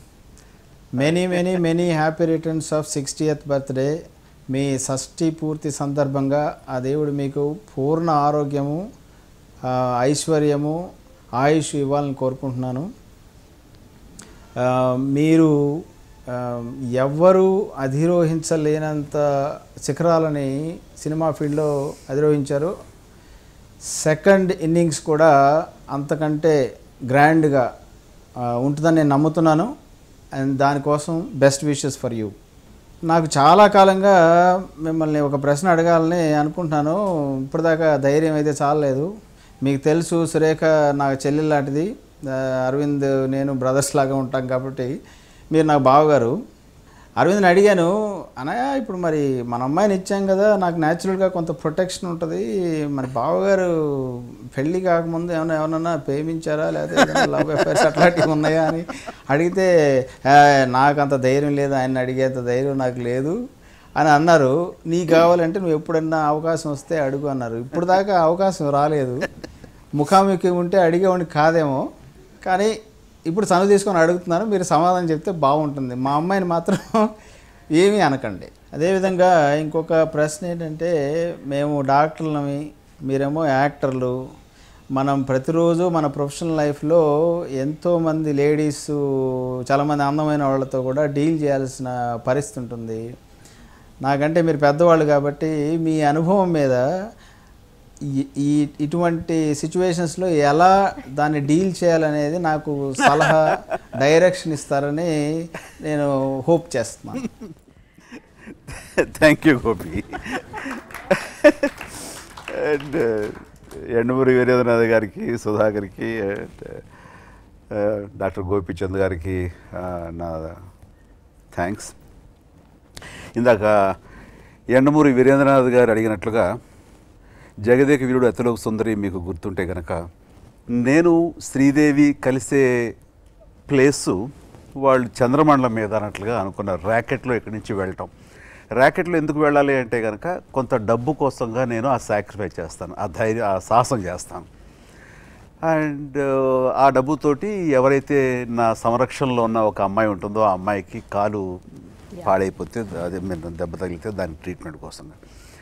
many many many happy returns of sixtieth birthday మీ షష్ఠి పూర్తి సందర్భంగా ఆ దేవుడు మీకు పూర్ణ ఆరోగ్యము ఆ, ఐశ్వర్యము ఆయుష్ ఇవ్వాలని కోరుకుంటున్నాను ఆ, మీరు ఆ, ఎవ్వరూ అధిరోహించలేనంత శిఖరాలని సినిమా ఫీల్డ్లో అధిరోహించారు సెకండ్ ఇన్నింగ్స్ కూడా అంతకంటే గ్రాండ్గా ఆ, ఉంటుందని నేను నమ్ముతున్నాను అండ్ దానికోసం బెస్ట్ విషెస్ ఫర్ యూ నాకు చాలా కాలంగా మిమ్మల్ని ఒక ప్రశ్న అడగాలని అనుకుంటున్నాను ఇప్పటిదాకా ధైర్యం అయితే చాలలేదు మీకు తెలుసు సురేఖ నాకు చెల్లెలు లాంటిది ఆ, అరవింద్ నేను బ్రదర్స్ లాగా ఉంటాం కాబట్టి మీరు నాకు బావగారు అరవింద్ని అడిగాను అనయ్య ఇప్పుడు మరి మన అమ్మాయిని ఇచ్చాం కదా నాకు న్యాచురల్గా కొంత ప్రొటెక్షన్ ఉంటుంది మరి బావగారు పెళ్ళి కాకముందు ఏమైనా ఏమన్నా ప్రేమించారా లేదా లవ్ అఫైర్స్ అట్లాంటివి ఉన్నాయా అని అడిగితే "ఆ, నాకు అంత ధైర్యం లేదు ఆయన అడిగేంత ధైర్యం నాకు లేదు అని అన్నారు నీకు కావాలంటే నువ్వు ఎప్పుడన్నా అవకాశం వస్తే అడుగు అన్నారు ఇప్పుడు దాకా అవకాశం రాలేదు ముఖాముఖి ఉంటే అడిగేవాడిని కాదేమో కానీ ఇప్పుడు చనువు తీసుకొని అడుగుతున్నాను మీరు సమాధానం చెప్తే బాగుంటుంది మా అమ్మాయిని మాత్రం ఏమీ అనకండి అదేవిధంగా ఇంకొక ప్రశ్న ఏంటంటే మేము డాక్టర్లమి మీరేమో యాక్టర్లు మనం ప్రతిరోజు మన ప్రొఫెషనల్ లైఫ్లో ఎంతోమంది లేడీస్ చాలామంది అందమైన వాళ్ళతో కూడా డీల్ చేయాల్సిన పరిస్థితి ఉంటుంది నాకంటే మీరు పెద్దవాళ్ళు కాబట్టి మీ అనుభవం మీద ఈ- ఈ ఇటువంటి సిచ్యువేషన్స్లో ఎలా దాన్ని డీల్ చేయాలనేది నాకు సలహా డైరెక్షన్ ఇస్తారని నేను హోప్ చేస్తున్నాను thank you Gopi and Yandamuri Veerendranath గారికి సుధాకర్కి అండ్ డాక్టర్ గోపిచంద్ గారికి ఆ, నా థ్యాంక్స్ ఇందాక ఎండమూరి వీరేంద్రనాథ్ గారు అడిగినట్లుగా జగదేక వీరుడు అతిలోక సుందరి మీకు గుర్తుంటే కనుక నేను శ్రీదేవి కలిసే ప్లేసు వాళ్ళు చంద్రమండలం మీద అన్నట్లుగా అనుకున్నారు ర్యాకెట్లో ఇక్కడి నుంచి వెళ్ళటం ర్యాకెట్లో ఎందుకు వెళ్ళాలి అంటే కనుక కొంత డబ్బు కోసంగా నేను ఆ సాక్రిఫైస్ చేస్తాను ఆ ధైర్యం ఆ సాహసం చేస్తాను అండ్ ఆ డబ్బుతోటి ఎవరైతే నా సంరక్షణలో ఉన్న ఒక అమ్మాయి ఉంటుందో ఆ అమ్మాయికి కాలు పాడైపోతే అదే మీద దెబ్బ తగిలితే దాని ట్రీట్మెంట్ కోసం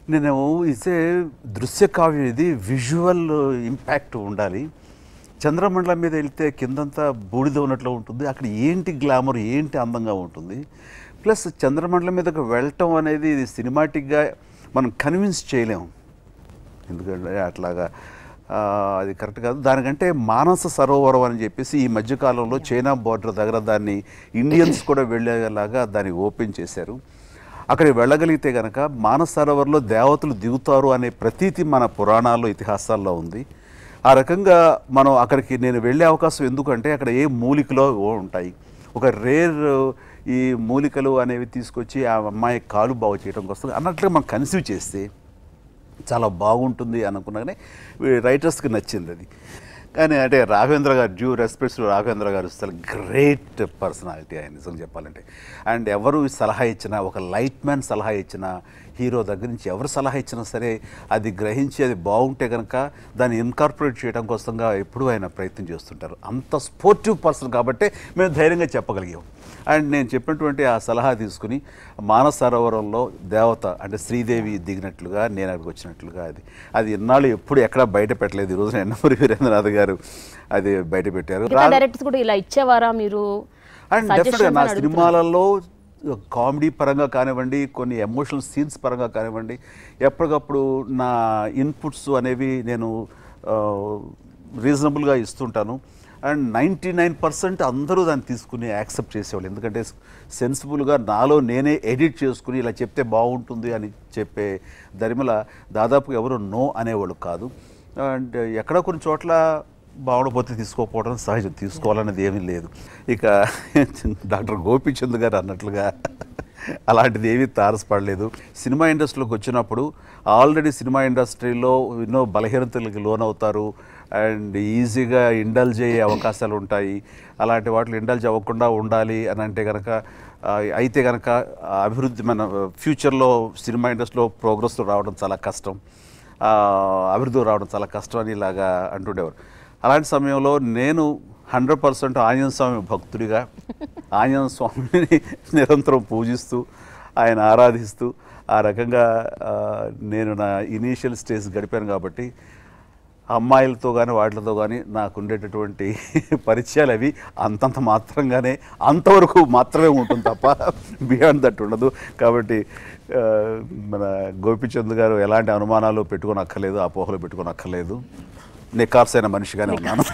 నేను ఇదే దృశ్య కావ్యం ఇది విజువల్ ఇంపాక్ట్ ఉండాలి చంద్రమండలం మీద వెళ్తే కిందంతా బూడిద ఉన్నట్లు ఉంటుంది అక్కడ ఏంటి గ్లామర్ ఏంటి అందంగా ఉంటుంది ప్లస్ చంద్రమండలం మీదకి వెళ్ళటం అనేది ఇది సినిమాటిక్గా మనం కన్విన్స్ చేయలేము ఎందుకంటే అట్లాగా ఆ, అది కరెక్ట్ కాదు దానికంటే మానస సరోవరం అని చెప్పేసి ఈ మధ్యకాలంలో చైనా బార్డర్ దగ్గర దాన్ని ఇండియన్స్ కూడా వెళ్ళేలాగా దాన్ని ఓపెన్ చేశారు అక్కడికి వెళ్ళగలిగితే కనుక మానస సరోవర్లో దేవతలు దిగుతారు అనే ప్రతీతి మన పురాణాల్లో ఇతిహాసాల్లో ఉంది ఆ రకంగా మనం అక్కడికి నేను వెళ్ళే అవకాశం ఎందుకంటే అక్కడ ఏ మూలికలో ఉంటాయి ఒక రేర్ ఈ మూలికలు అనేవి తీసుకొచ్చి ఆ అమ్మాయి కాలు బాగు చేయడం కోసం అన్నట్లుగా మనం కన్సీవ్ చేస్తే చాలా బాగుంటుంది అనుకున్నానే రైటర్స్కి నచ్చింది అది కానీ అంటే రాఘవేంద్ర గారు డ్యూ రెస్పెక్ట్స్ రాఘవేంద్ర గారు అసలు గ్రేట్ పర్సనాలిటీ ఆయన నిజం చెప్పాలంటే అండ్ ఎవరు సలహా ఇచ్చినా ఒక లైట్ మ్యాన్ సలహా ఇచ్చినా హీరో దగ్గర నుంచి ఎవరు సలహా ఇచ్చినా సరే అది గ్రహించి అది బాగుంటే కనుక దాన్ని ఇన్కార్పొరేట్ చేయడం కోసంగా ఎప్పుడూ ఆయన ప్రయత్నం చేస్తుంటారు అంత స్పోర్టివ్ పర్సన్ కాబట్టి మేము ధైర్యంగా చెప్పగలిగాం అండ్ నేను చెప్పినటువంటి ఆ సలహా తీసుకుని మానస సరోవరంలో దేవత అంటే శ్రీదేవి దిగినట్లుగా నేను అక్కడికి వచ్చినట్లుగా అది అది ఇన్నాళ్ళు ఎప్పుడు ఎక్కడా బయట పెట్టలేదు ఈ రోజున ఎన్నమూరి వీరేంద్రనాథ్ గారు అది బయట పెట్టారు మిగతా డైరెక్టర్స్ కూడా ఇలా ఇచ్చేవారా మీరు అండ్ Suggestions డెఫినెట్గా నా అని అడుగుతున్నారు. సినిమాలలో కామెడీ పరంగా కానివ్వండి కొన్ని ఎమోషనల్ సీన్స్ పరంగా కానివ్వండి ఎప్పటికప్పుడు నా ఇన్పుట్స్ అనేవి నేను రీజనబుల్గా ఇస్తుంటాను అండ్ నైంటీ నైన్ పర్సెంట్ అందరూ దాన్ని తీసుకుని యాక్సెప్ట్ చేసేవాళ్ళు ఎందుకంటే సెన్సిబుల్గా నాలో నేనే ఎడిట్ చేసుకుని ఇలా చెప్తే బాగుంటుంది అని చెప్పే దరిమిల దాదాపు ఎవరు నో అనేవాళ్ళు కాదు అండ్ ఎక్కడ కొన్ని చోట్ల బాగుండపోతే తీసుకోకపోవడం సహజం తీసుకోవాలనేది ఏమీ లేదు ఇక డాక్టర్ గోపిచంద్ గారు అన్నట్లుగా అలాంటిది ఏమీ తారసపడలేదు సినిమా ఇండస్ట్రీలోకి వచ్చినప్పుడు ఆల్రెడీ సినిమా ఇండస్ట్రీలో ఎన్నో బలహీనతలకు లోనవుతారు అండ్ ఈజీగా ఇండల్జ్ అయ్యే అవకాశాలు ఉంటాయి అలాంటి వాటిలో ఇండల్జ్ అవ్వకుండా ఉండాలి అని అంటే కనుక ఆ, అయితే కనుక ఆ అభివృద్ధి మన ఫ్యూచర్లో సినిమా ఇండస్ట్రీలో ప్రోగ్రెస్ రావడం చాలా కష్టం ఆ, అభివృద్ధి రావడం చాలా కష్టం అని ఇలాగా అంటుండేవారు అలాంటి సమయంలో నేను హండ్రెడ్ పర్సెంట్ ఆంజనేయ స్వామి భక్తుడిగా ఆంజనేయ స్వామిని నిరంతరం పూజిస్తూ ఆయన ఆరాధిస్తూ ఆ రకంగా ఆ, నేను నా ఇనీషియల్ స్టేజ్ గడిపాను కాబట్టి అమ్మాయిలతో కానీ వాటితో కానీ నాకు ఉండేటటువంటి పరిచయాలు అవి అంతంత మాత్రంగానే అంతవరకు మాత్రమే ఉంటుంది తప్ప బియాండ్ దట్ ఉండదు కాబట్టి ఆ, మన గోపిచంద్ గారు ఎలాంటి అనుమానాలు పెట్టుకొని అక్కర్లేదు అపోహలు పెట్టుకొని అక్కర్లేదు నికార్సైన మనిషిగానే ఉన్నాను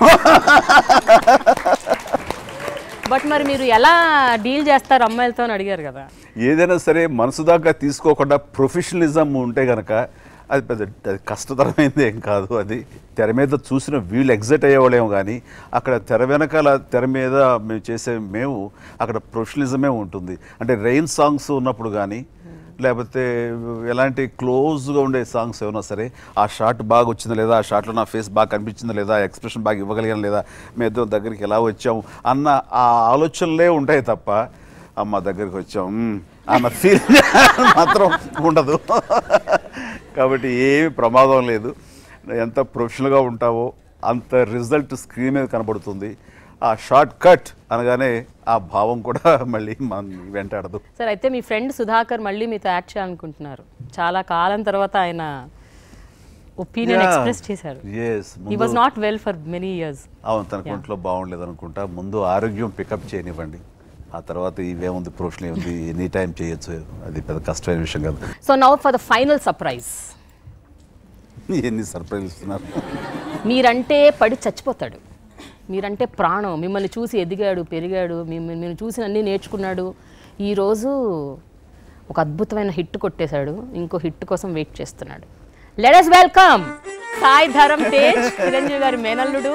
బట్ మరి మీరు ఎలా డీల్ చేస్తారు అమ్మాయిలతో అని అడిగారు కదా ఏదైనా సరే మనసు దాకా తీసుకోకుండా ప్రొఫెషనలిజం ఉంటే గనక అది పెద్ద అది కష్టతరమైనది ఏం కాదు అది తెర మీద చూసిన వీళ్ళు ఎగ్జైట్ అయ్యేవాళ్ళేమో కానీ అక్కడ తెర వెనకాల తెర మీద మేము చేసే మేము అక్కడ ప్రొఫెషనలిజమే ఉంటుంది అంటే రెయిన్ సాంగ్స్ ఉన్నప్పుడు కానీ లేకపోతే ఎలాంటి క్లోజ్గా ఉండే సాంగ్స్ ఏమైనా సరే ఆ షాట్ బాగా వచ్చిందా లేదా ఆ షాట్లో నా ఫేస్ బాగా కనిపించిందా లేదా ఎక్స్ప్రెషన్ బాగా ఇవ్వగలిగాను లేదా మీ ఇద్దరం దగ్గరికి ఎలా వచ్చాము అన్న ఆ ఆలోచనలే ఉంటాయి తప్ప అమ్మ దగ్గరికి వచ్చాం మ్మ్, అన్న ఫీల్ మాత్రం ఉండదు కాబట్టి ఏమి ప్రమాదం లేదు ఎంత ప్రొఫెషనల్గా ఉంటావో అంత రిజల్ట్ స్క్రీన్ మీద కనబడుతుంది ఆ షార్ట్ కట్ అనగానే ఆ భావం కూడా మళ్ళీ మన వెంటాడదు సార్ అయితే మీ ఫ్రెండ్ సుధాకర్ మళ్ళీ మీతో యాక్ట్ చేయాలనుకుంటున్నారు చాలా కాలం తర్వాత ఆయన ఒపీనియన్ Yeah. ఎక్స్ప్రెస్ చేశారు Yes, హీ ముందు- was not well for many years అవును తన ఒంట్లో బాగుండలేదు అనుకుంటా ముందు ఆరోగ్యం పికప్ చేయనివ్వండి ఆ తర్వాత ఇవేముంది ప్రొఫెషనల్ ఏముంది ఎనీ టైం చేయొచ్చు అది పెద్ద కష్టమైన విషయం కాదు so now for the final surprise ఎన్ని సర్ప్రైజ్ ఇస్తున్నారు మీరంటే పడి చచ్చిపోతాడు మీరంటే ప్రాణం మిమ్మల్ని చూసి ఎదిగాడు పెరిగాడు మిమ్మల్ని మీరు చూసి అన్నీ నేర్చుకున్నాడు ఈరోజు ఒక అద్భుతమైన హిట్ కొట్టేశాడు ఇంకో హిట్ కోసం వెయిట్ చేస్తున్నాడు లెటస్ వెల్కమ్ సాయి ధరం తేజ్ చిరంజీవి గారి మేనల్లుడు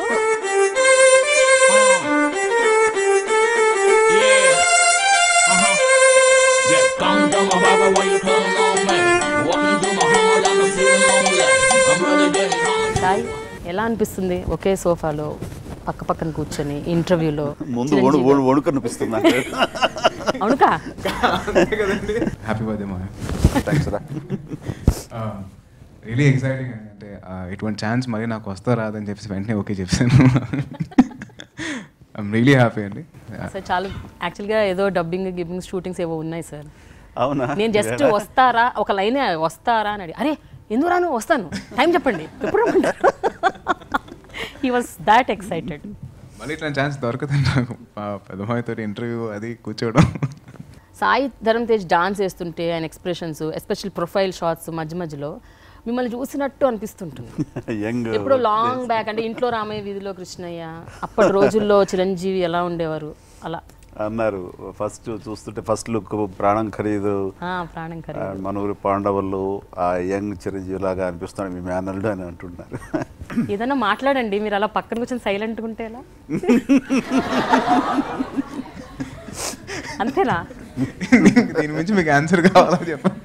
Come to my baba, why you come on me? Walking through my hall, I don't feel lonely. I'm really getting high. Sai ఎలా అనిపిస్తుంది ఒకే సోఫాలో పక్క పక్కన కూర్చొని ఇంటర్వ్యూలో ముందు వణు వణు వణుకు అనిపిస్తుంది నాకు. అవునుకా హ్యాపీ బర్త్డే మా థ్యాంక్స్ రా రియలీ ఎక్సైటింగ్ అంటే ఆ, ఇటువంటి ఛాన్స్ మళ్ళీ నాకు వస్తా రాదని చెప్పేసి వెంటనే ఓకే చెప్పాను ఐమ్ రియలీ హ్యాపీ అండి సార్ చాలా యాక్చువల్గా ఏదో డబ్బింగ్ గిబ్బింగ్ షూటింగ్స్ ఏవో ఉన్నాయి సార్ అవునా? నేను జస్ట్ ఏడా? వస్తారా ఒక లైన్ వస్తారా అని అడిగి అరే ఎందుకు రాను వస్తాను టైం చెప్పండి ఎప్పుడు హీ వాస్ దాట్ ఎక్సైటెడ్ మళ్ళీ ఇట్లాంటి ఛాన్స్ దొరకదు నాకు పెద్దమాయితో ఇంటర్వ్యూ అది కూర్చోవడం సాయి ధరమ్ తేజ్ డాన్స్ వేస్తుంటే ఆయన ఎక్స్ప్రెషన్స్ ఎస్పెషల్ ప్రొఫైల్ షాట్స్ మధ్య మధ్యలో మిమ్మల్ని చూసినట్టు అనిపిస్తుంటుంది యంగ్ ఎప్పుడో లాంగ్ బ్యాక్ అంటే ఇంట్లో రామయ్య వీధిలో కృష్ణయ్య అప్పటి రోజుల్లో చిరంజీవి ఎలా ఉండేవారు అలా అన్నారు ఫస్ట్ చూస్తుంటే ఫస్ట్ లుక్ ప్రాణం ఖరీదు ఆ, ప్రాణం ఖరీదు. ఆ, మనూరి పాండవులు ఆ యంగ్ చిరంజీవి లాగా అనిపిస్తున్నాడు మీ మేనల్డ్ అని అంటున్నారు ఏదైనా మాట్లాడండి మీరు అలా పక్కన కూర్చొని సైలెంట్గా ఉంటే ఎలా అంతేనా దీని నుంచి మీకు ఆన్సర్ కావాలా చెప్పండి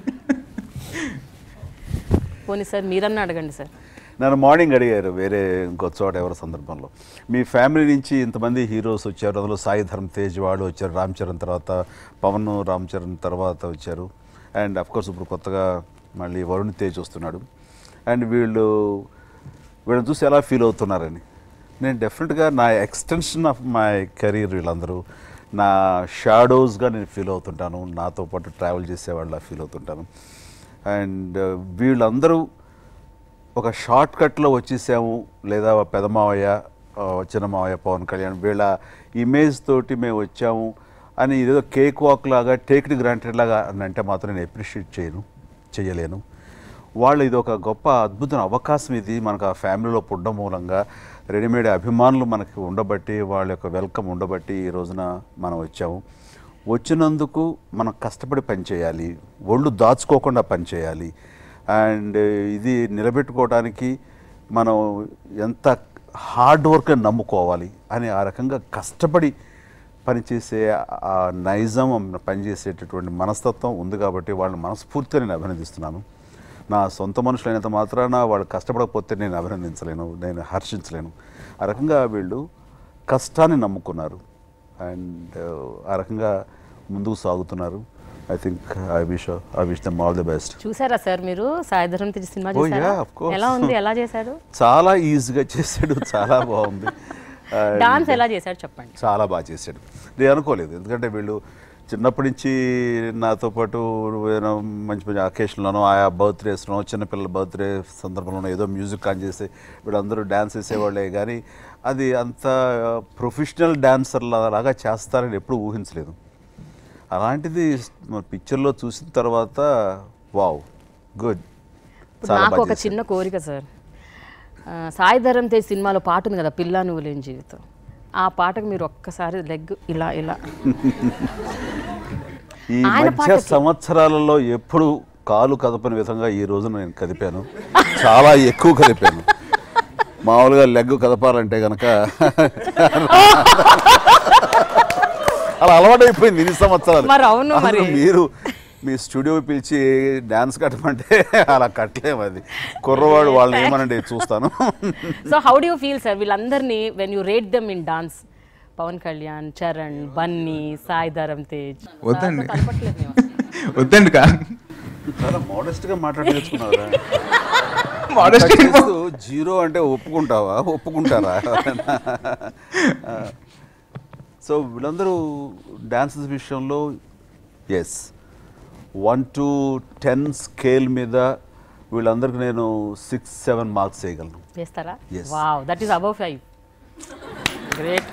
పోనీ సార్ మీరన్నా అడగండి సార్ నన్ను మార్నింగ్ అడిగారు వేరే ఇంకో చోట ఎవరి సందర్భంలో మీ ఫ్యామిలీ నుంచి ఇంతమంది హీరోస్ వచ్చారు అందులో సాయి ధర్మ్ తేజ్ వాళ్ళు వచ్చారు రామ్ చరణ్ తర్వాత పవన్ రామ్ చరణ్ తర్వాత వచ్చారు అండ్ కోర్స్ ఇప్పుడు కొత్తగా మళ్ళీ వరుణ్ తేజ్ వస్తున్నాడు అండ్ వీళ్ళు వీళ్ళని చూసి ఎలా ఫీల్ అవుతున్నారని నేను డెఫినెట్గా నా ఎక్స్టెన్షన్ ఆఫ్ మై కెరీర్ వీళ్ళందరూ నా షాడోస్గా నేను ఫీల్ అవుతుంటాను నాతో పాటు ట్రావెల్ చేసేవాళ్ళ ఫీల్ అవుతుంటాను అండ్ వీళ్ళందరూ ఒక షార్ట్ కట్లో వచ్చేసాము లేదా పెదమావయ్య ఆ, చిన్న మావయ్య పవన్ కళ్యాణ్ వీళ్ళ ఇమేజ్ తోటి మేము వచ్చాము అని ఇదేదో కేక్ వాక్ లాగా టేక్డ్ గ్రాంటెడ్ లాగా అని అంటే మాత్రం నేను అప్రిషియేట్ చేయను చేయలేను వాళ్ళు ఇది ఒక గొప్ప అద్భుతమైన అవకాశం ఇది మనకు ఆ ఫ్యామిలీలో పుట్టడం మూలంగా రెడీమేడ్ అభిమానులు మనకి ఉండబట్టి వాళ్ళ యొక్క వెల్కమ్ ఉండబట్టి ఈ రోజున మనం వచ్చాము వచ్చినందుకు మనం కష్టపడి పనిచేయాలి ఒళ్ళు దాచుకోకుండా పనిచేయాలి అండ్ ఇది నిలబెట్టుకోవడానికి మనం ఎంత హార్డ్ వర్క్ నమ్ముకోవాలి అని ఆ రకంగా కష్టపడి పనిచేసే ఆ నైజం పనిచేసేటటువంటి మనస్తత్వం ఉంది కాబట్టి వాళ్ళని మనస్ఫూర్తిగా నేను అభినందిస్తున్నాను నా సొంత మనుషులైనంత మాత్రాన వాళ్ళు కష్టపడకపోతే నేను అభినందించలేను నేను హర్షించలేను ఆ రకంగా వీళ్ళు కష్టాన్ని నమ్ముకున్నారు అండ్ ఆ రకంగా ముందుకు సాగుతున్నారు I think I wish I wish them all the best చూసారా సార్ మీరు సాయిధరం తేజ్ సినిమా Oh, చూసారా yeah, of course. ఎలా ఉంది ఎలా చేశారు చాలా ఈజీగా చేశాడు చాలా బాగుంది And డాన్స్ ఎలా చేశాడు చెప్పండి చాలా బాగా చేశాడు నేను అనుకోలేదు ఎందుకంటే వీళ్ళు చిన్నప్పటి నుంచి నాతో పాటు ఏదైనా మంచి మంచి అకేషన్లోనో ఆయా బర్త్డేస్లోనో చిన్నపిల్లల బర్త్డే సందర్భంలోనో ఏదో మ్యూజిక్ ఆన్ చేసి వీళ్ళందరూ డ్యాన్స్ వేసేవాళ్ళే కానీ అది అంత ప్రొఫెషనల్ డాన్సర్ల లాగా చేస్తారని ఎప్పుడూ ఊహించలేదు అలాంటిది పిక్చర్లో చూసిన తర్వాత వావ్ గుడ్ ఇప్పుడు నాకు ఒక చిన్న కోరిక సార్ ఆ, సాయి ధరం తేజ్ సినిమాలో పాట ఉంది కదా పిల్ల నువ్వు లేని జీవితం ఆ పాటకు మీరు ఒక్కసారి లెగ్ ఇలా ఇలా ఈ ఆయన మధ్య పాటకి- సంవత్సరాలలో ఎప్పుడు కాలు కదపని విధంగా ఈ రోజున నేను కదిపాను చాలా ఎక్కువ కదిపాను మామూలుగా లెగ్ కదపాలంటే కనుక అలా అలవాటైపోయింది ఇన్ని సంవత్సరాలు మరి అవును అసలు మరి. మీరు మీ స్టూడియో పిలిచి డాన్స్ కట్టమంటే అలా కట్టలేము అది కుర్రవాడు వాళ్ళని ఏమనండి చూస్తాను so how do feel sir వీళ్ళందరినీ when you rate them in dance Pawan Kalyan Charan Bunny Sai Dharam Tej వద్దండి దాంతో కలపట్లేదు మేము. వద్దండి కా చాలా మోడెస్ట్ గా మాట్లాడేసుకున్నారా Modest జీరో అంటే ఒప్పుకుంటావా ఒప్పుకుంటారా సో వీళ్ళందరూ డాన్సెస్ విషయంలో yes one to ten scale మీద వీళ్ళందరికీ నేను సిక్స్ సెవెన్ మార్క్స్ చేయగలను చేస్తారా Yes. Wow that is above five great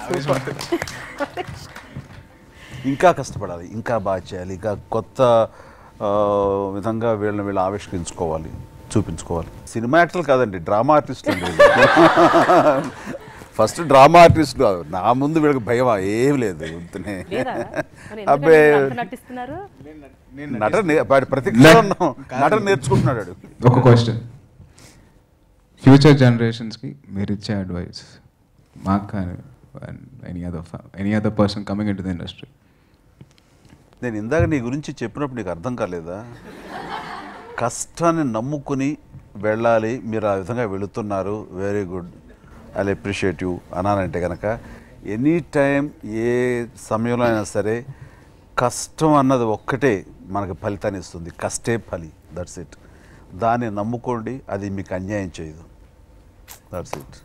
ఇంకా కష్టపడాలి ఇంకా బాగా చేయాలి ఇంకా కొత్త ఆ, విధంగా వీళ్ళని వీళ్ళు ఆవిష్కరించుకోవాలి చూపించుకోవాలి సినిమా యాక్టర్లు కాదండి డ్రామా ఆర్టిస్టులు అండి వీళ్ళు. ఫస్ట్ డ్రామా ఆర్టిస్ట్ కాదు నా ముందు వీళ్ళకి భయం ఏం లేదు ఉత్తినే. లేదా మరి అబ్బే ఎందుకంటే అంత నటిస్తున్నారు నట వాడి ప్రతిక్షణం నటన నేర్చుకుంటున్నాడు వాడు. ఒక క్వశ్చన్ ఫ్యూచర్ జనరేషన్స్కి మీరు ఇచ్చే అడ్వైస్ మాకు కానీ any other any other person coming in to the industry నేను ఇందాక నీ గురించి చెప్పినప్పుడు నీకు అర్థం కాలేదా కష్టాన్ని నమ్ముకుని వెళ్ళాలి మీరు ఆ విధంగా వెళుతున్నారు very good I appreciate you అనాలంటే కనుక ఎనీ టైం ఏ సమయంలో అయినా సరే కష్టం అన్నది ఒక్కటే మనకు ఫలితాన్ని ఇస్తుంది కష్టే ఫలి దట్స్ ఇట్ దాన్ని నమ్ముకోండి అది మీకు అన్యాయం చేయదు that's it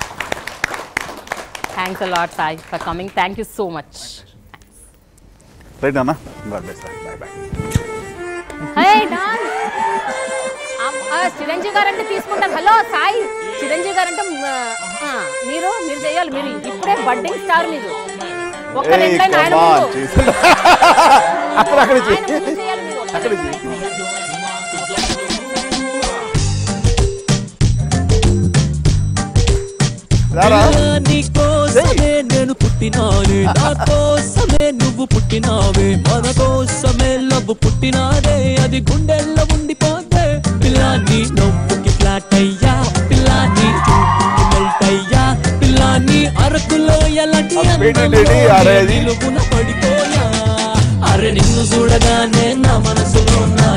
thanks a lot Sai for coming thank you so much right అన్న god bless bye bye hey డాన్ అమ్- ఆ, చిరంజీవి గారు అంటే తీసుకుంటారు హలో సాయి చిరంజీవి గారు అంటే మ, ఆ, మీరు మీరు చేయాలి మీరు ఇప్పుడే బడ్డింగ్ స్టార్ మీరు ఒక్క ఏయ్, రెండు లైన్ ఆయన come on, ముందు. చేసి- అక్కడ అక్కడ ఆయన ముందు చేయాలి మీరు. ఒక్క అక్కడ రెండు చేయి. రారా నీ కోసమే నేను పుట్టినానే నా కోసమే నువ్వు పుట్టినావే మన కోసమే లవ్ పుట్టినాదే అది గుండెల్లో ఉండిపోతే పిల్లాన్ని నవ్వుకి ఫ్లాట్ అయ్యా పిల్లాన్ని చూపుకి మెల్ట్ అయ్యా పిల్లాన్ని అరకులో ఎలాంటి అబ్బేంటి అరే అది? నిలువున పడిపోయా అరే నిన్ను చూడగానే నా మనసులో నా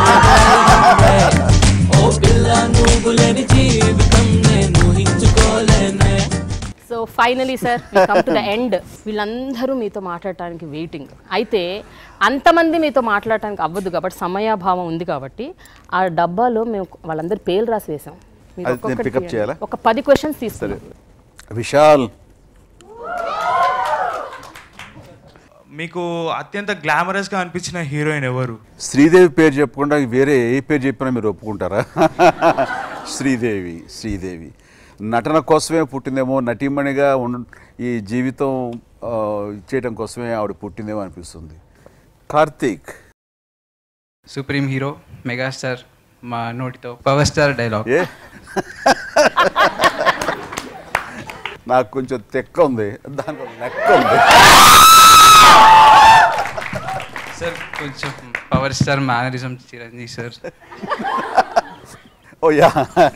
ఓ పిల్ల నువ్వు లేని జీవితం నేను ఊహించుకోలేనే so finally sir come to the end వీళ్ళందరూ మీతో మాట్లాడటానికి వెయిటింగ్ అయితే అంతమంది మీతో మాట్లాడటానికి అవ్వదు కాబట్టి సమయాభావం ఉంది కాబట్టి ఆ డబ్బాలో మేము వాళ్ళందరి పేర్లు రాసి వేసాం మీరు అది నేను ఒక్కొక్కటి pick up తీయండి. చేయాలా? ఒక పది క్వశ్చన్స్ సరే తీసుకున్నాం విశాల్ మీకు అత్యంత గ్లామరస్గా అనిపించిన హీరోయిన్ ఎవరు శ్రీదేవి పేరు చెప్పకుండా వేరే ఏ పేరు చెప్పినా మీరు ఒప్పుకుంటారా శ్రీదేవి శ్రీదేవి నటన కోసమే పుట్టిందేమో నటీమణిగా ఉండ ఈ జీవితం ఆ, ఇచ్చేయడం కోసమే ఆవిడ పుట్టిందేమో అనిపిస్తుంది కార్తీక్ సుప్రీం హీరో మెగాస్టార్ మా నోటితో పవర్ స్టార్ డైలాగ్ ఏ నాకు కొంచెం తెక్క ఉంది దానికి ఒక లెక్క ఉంది సార్ కొంచెం power star mannerism Chiranjeevi sir oh yeah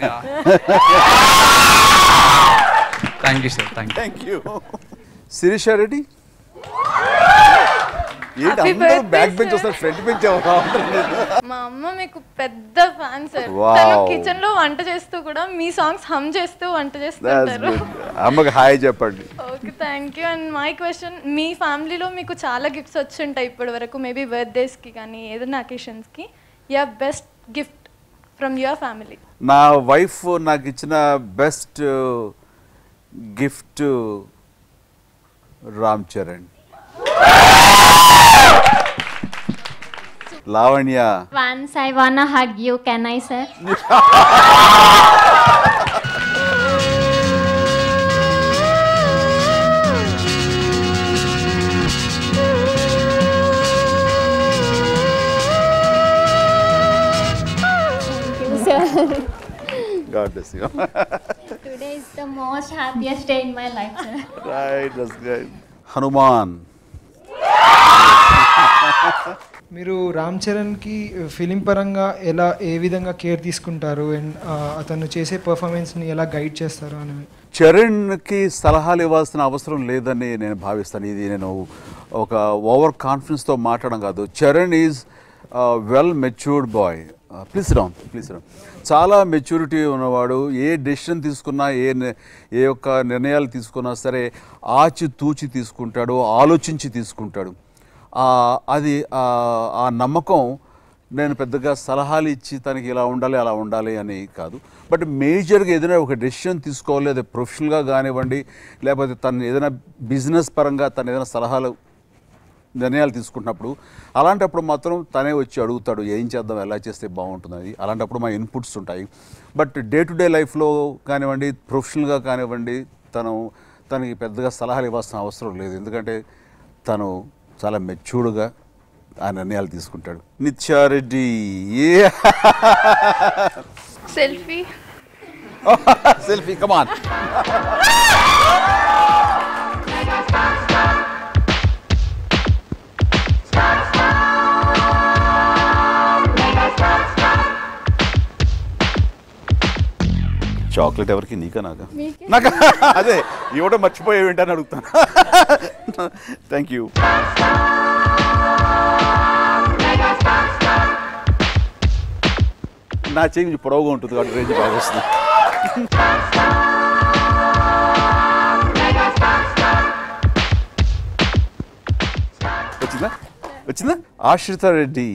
thank you sir thank you thank you Sirisha Reddy ఏంటి Happy అందరూ birthday, బ్యాక్ బెంచ్ sir. వస్తారు ఫ్రంట్ బెంచ్ ఎవరు మా అమ్మ మీకు పెద్ద ఫ్యాన్ సార్ Wow. తను కిచెన్ లో వంట చేస్తూ కూడా మీ సాంగ్స్ హమ్ చేస్తూ వంట That's చేస్తుంటారు good. అమ్మకి హాయ్ చెప్పండి okay thank you and my question మీ ఫ్యామిలీలో మీకు చాలా గిఫ్ట్స్ వచ్చి ఉంటాయి ఇప్పటి వరకు మేబీ బర్త్డేస్కి కానీ ఏదైనా అకేషన్స్కి your best gift from your family నా వైఫ్ నాకు ఇచ్చిన best gift Ram Charan Lavanya Once I wanna hug you, can I, sir? Thank you, sir. God bless you Today is the most happiest day in my life, sir. Right that's great Hanuman మీరు Ram చరణ్కి film పరంగా ఎలా ఏ విధంగా care తీసుకుంటారు and అతను చేసే పర్ఫార్మెన్స్ని ఎలా guide చేస్తారు అని చరణ్కి సలహాలు ఇవ్వాల్సిన అవసరం లేదని నేను భావిస్తాను ఇది నేను ఒక ఓవర్ కాన్ఫిడెన్స్తో మాట్లాడడం కాదు Charan is well matured boy please Ram please Ram చాలా మెచ్యూరిటీ ఉన్నవాడు ఏ డెసిషన్ తీసుకున్నా ఏ ని- ఏ యొక్క నిర్ణయాలు తీసుకున్నా సరే ఆచి తూచి తీసుకుంటాడు ఆలోచించి తీసుకుంటాడు ఆ, అది ఆ ఆ నమ్మకం నేను పెద్దగా సలహాలు ఇచ్చి తనకి ఇలా ఉండాలి అలా ఉండాలి అని కాదు బట్ మేజర్గా ఏదైనా ఒక డెసిషన్ తీసుకోవాలి అది ప్రొఫెషనల్గా కానివ్వండి లేకపోతే తను ఏదైనా బిజినెస్ పరంగా తను ఏదైనా సలహాలు నిర్ణయాలు తీసుకుంటున్నప్పుడు అలాంటప్పుడు మాత్రం తనే వచ్చి అడుగుతాడు ఏం చేద్దాం ఎలా చేస్తే బాగుంటుంది అలాంటప్పుడు మా ఇన్పుట్స్ ఉంటాయి బట్ డే టు డే లైఫ్లో కానివ్వండి ప్రొఫెషనల్గా కానివ్వండి తను తనకి పెద్దగా సలహాలు ఇవ్వాల్సిన అవసరం లేదు ఎందుకంటే తను చాలా మెచ్యూర్డ్గా ఆ నిర్ణయాలు తీసుకుంటాడు Nithya Reddy a selfie selfie come on chocolate ఎవరికి నీకా నాకా మీకే. నాకా అదే ఇవ్వడం మర్చిపోయేవింటని అడుగుతాను థ్యాంక్ యూ నా చేయి కొంచెం పొడవుగా ఉంటుంది కాబట్టి రేంజ్ బాగా వస్తుంది వచ్చిందా వచ్చిందా ఆశ్రిత రెడ్డి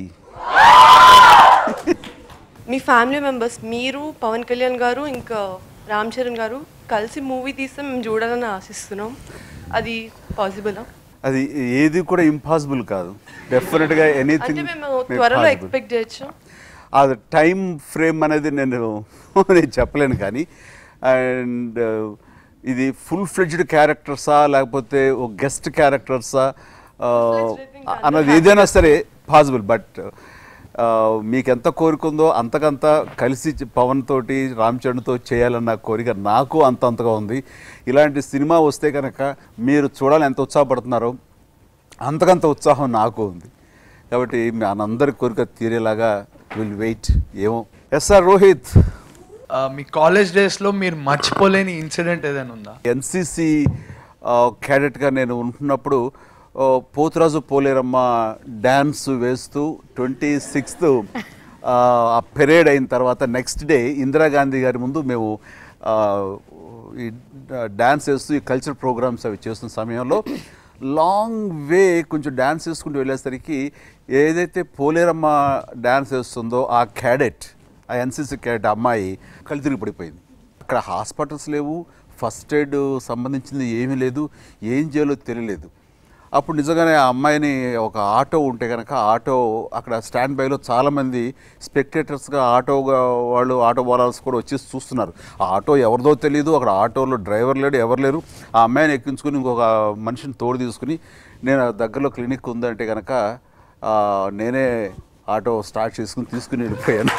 మీ ఫ్యామిలీ మెంబర్స్ మీరు పవన్ కళ్యాణ్ గారు ఇంకా రామ్ చరణ్ గారు కలిసి మూవీ తీస్తే మేము చూడాలని ఆశిస్తున్నాం అది పాసిబులా అది ఏది కూడా ఇంపాసిబుల్ కాదు డెఫినెట్గా అంటే ఎనీథింగ్ మేము త్వరలో ఎక్స్పెక్ట్ చేయొచ్చు అది టైం ఫ్రేమ్ అనేది నేను నేను చెప్పలేను కానీ అండ్ ఇది ఫుల్ ఫ్లెడ్జ్డ్ క్యారెక్టర్సా లేకపోతే ఒక గెస్ట్ క్యారెక్టర్సా అన్నది ఏదైనా సరే పాసిబుల్ బట్ మీకు ఎంత కోరిక ఉందో అంతకంత కలిసి పవన్ తోటి రామ్ చరణ్తో చేయాలన్న కోరిక నాకు అంత అంతగా ఉంది ఇలాంటి సినిమా వస్తే కనుక మీరు చూడాలని ఎంత ఉత్సాహపడుతున్నారో అంతకంత ఉత్సాహం నాకు ఉంది కాబట్టి మీ అందరి కోరిక తీరేలాగా విల్ వెయిట్ ఏమో ఎస్ఆర్ రోహిత్ ఆ, మీ కాలేజ్ డేస్లో మీరు మర్చిపోలేని ఇన్సిడెంట్ ఏదైనా ఉందా ఎన్సిసి క్యాడెట్గా నేను ఉంటున్నప్పుడు ఆ, పోతురాజు పోలేరమ్మ డ్యాన్స్ వేస్తూ ట్వంటీ సిక్స్త్ ఆ పెరేడ్ అయిన తర్వాత నెక్స్ట్ డే ఇందిరాగాంధీ గారి ముందు మేము ఆ, ఈ డ్యాన్స్ వేస్తూ ఈ కల్చర్ ప్రోగ్రామ్స్ అవి చేస్తున్న సమయంలో లాంగ్ వే కొంచెం డ్యాన్స్ వేసుకుంటూ వెళ్ళేసరికి ఏదైతే పోలేరమ్మ డ్యాన్స్ వేస్తుందో ఆ క్యాడెట్ ఆ ఎన్సీసీ క్యాడెట్ అమ్మాయి కళ్ళు తిరిగి పడిపోయింది అక్కడ హాస్పిటల్స్ లేవు ఫస్ట్ ఎయిడ్ సంబంధించింది ఏమీ లేదు ఏం చేయాలో తెలియలేదు అప్పుడు నిజంగానే ఆ అమ్మాయిని ఒక ఆటో ఉంటే కనుక ఆటో అక్కడ స్టాండ్ బైలో చాలామంది స్పెక్టేటర్స్గా ఆటోగా వాళ్ళు ఆటో బాలర్స్ కూడా వచ్చేసి చూస్తున్నారు ఆ ఆటో ఎవరిదో తెలియదు అక్కడ ఆటోలో డ్రైవర్ లేడు ఎవరు లేరు ఆ అమ్మాయిని ఎక్కించుకుని ఇంకొక మనిషిని తోడు తీసుకుని నేను దగ్గరలో క్లినిక్ ఉందంటే కనుక ఆ, నేనే ఆటో స్టార్ట్ చేసుకుని తీసుకుని వెళ్ళిపోయాను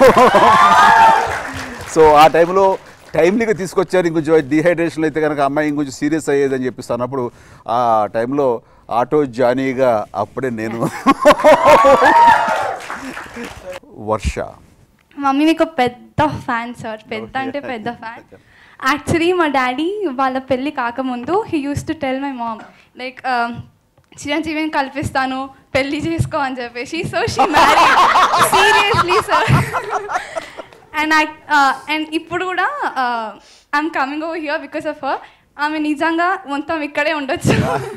సో ఆ టైంలో టైమ్లీగా తీసుకొచ్చారు ఇంకొంచెం డిహైడ్రేషన్ అయితే కనుక అమ్మాయి ఇంకొంచెం సీరియస్ అయ్యేదని చెప్పిస్తాను అన్నప్పుడు ఆ టైంలో ఆటో జానీగా అప్పుడే నేను వర్ష మమ్మీ మీకు పెద్ద ఫ్యాన్ సార్ పెద్ద అంటే పెద్ద ఫ్యాన్ యాక్చువల్లీ మా డాడీ వాళ్ళ పెళ్ళి కాకముందు he use to tell my mom like చిరంజీవిని కల్పిస్తాను పెళ్లి చేసుకో అని చెప్పేసి so she marry seriously sir and I and ఇప్పుడు కూడా I'm coming over here because of her ఆమె నిజంగా మొత్తం ఇక్కడే ఉండొచ్చు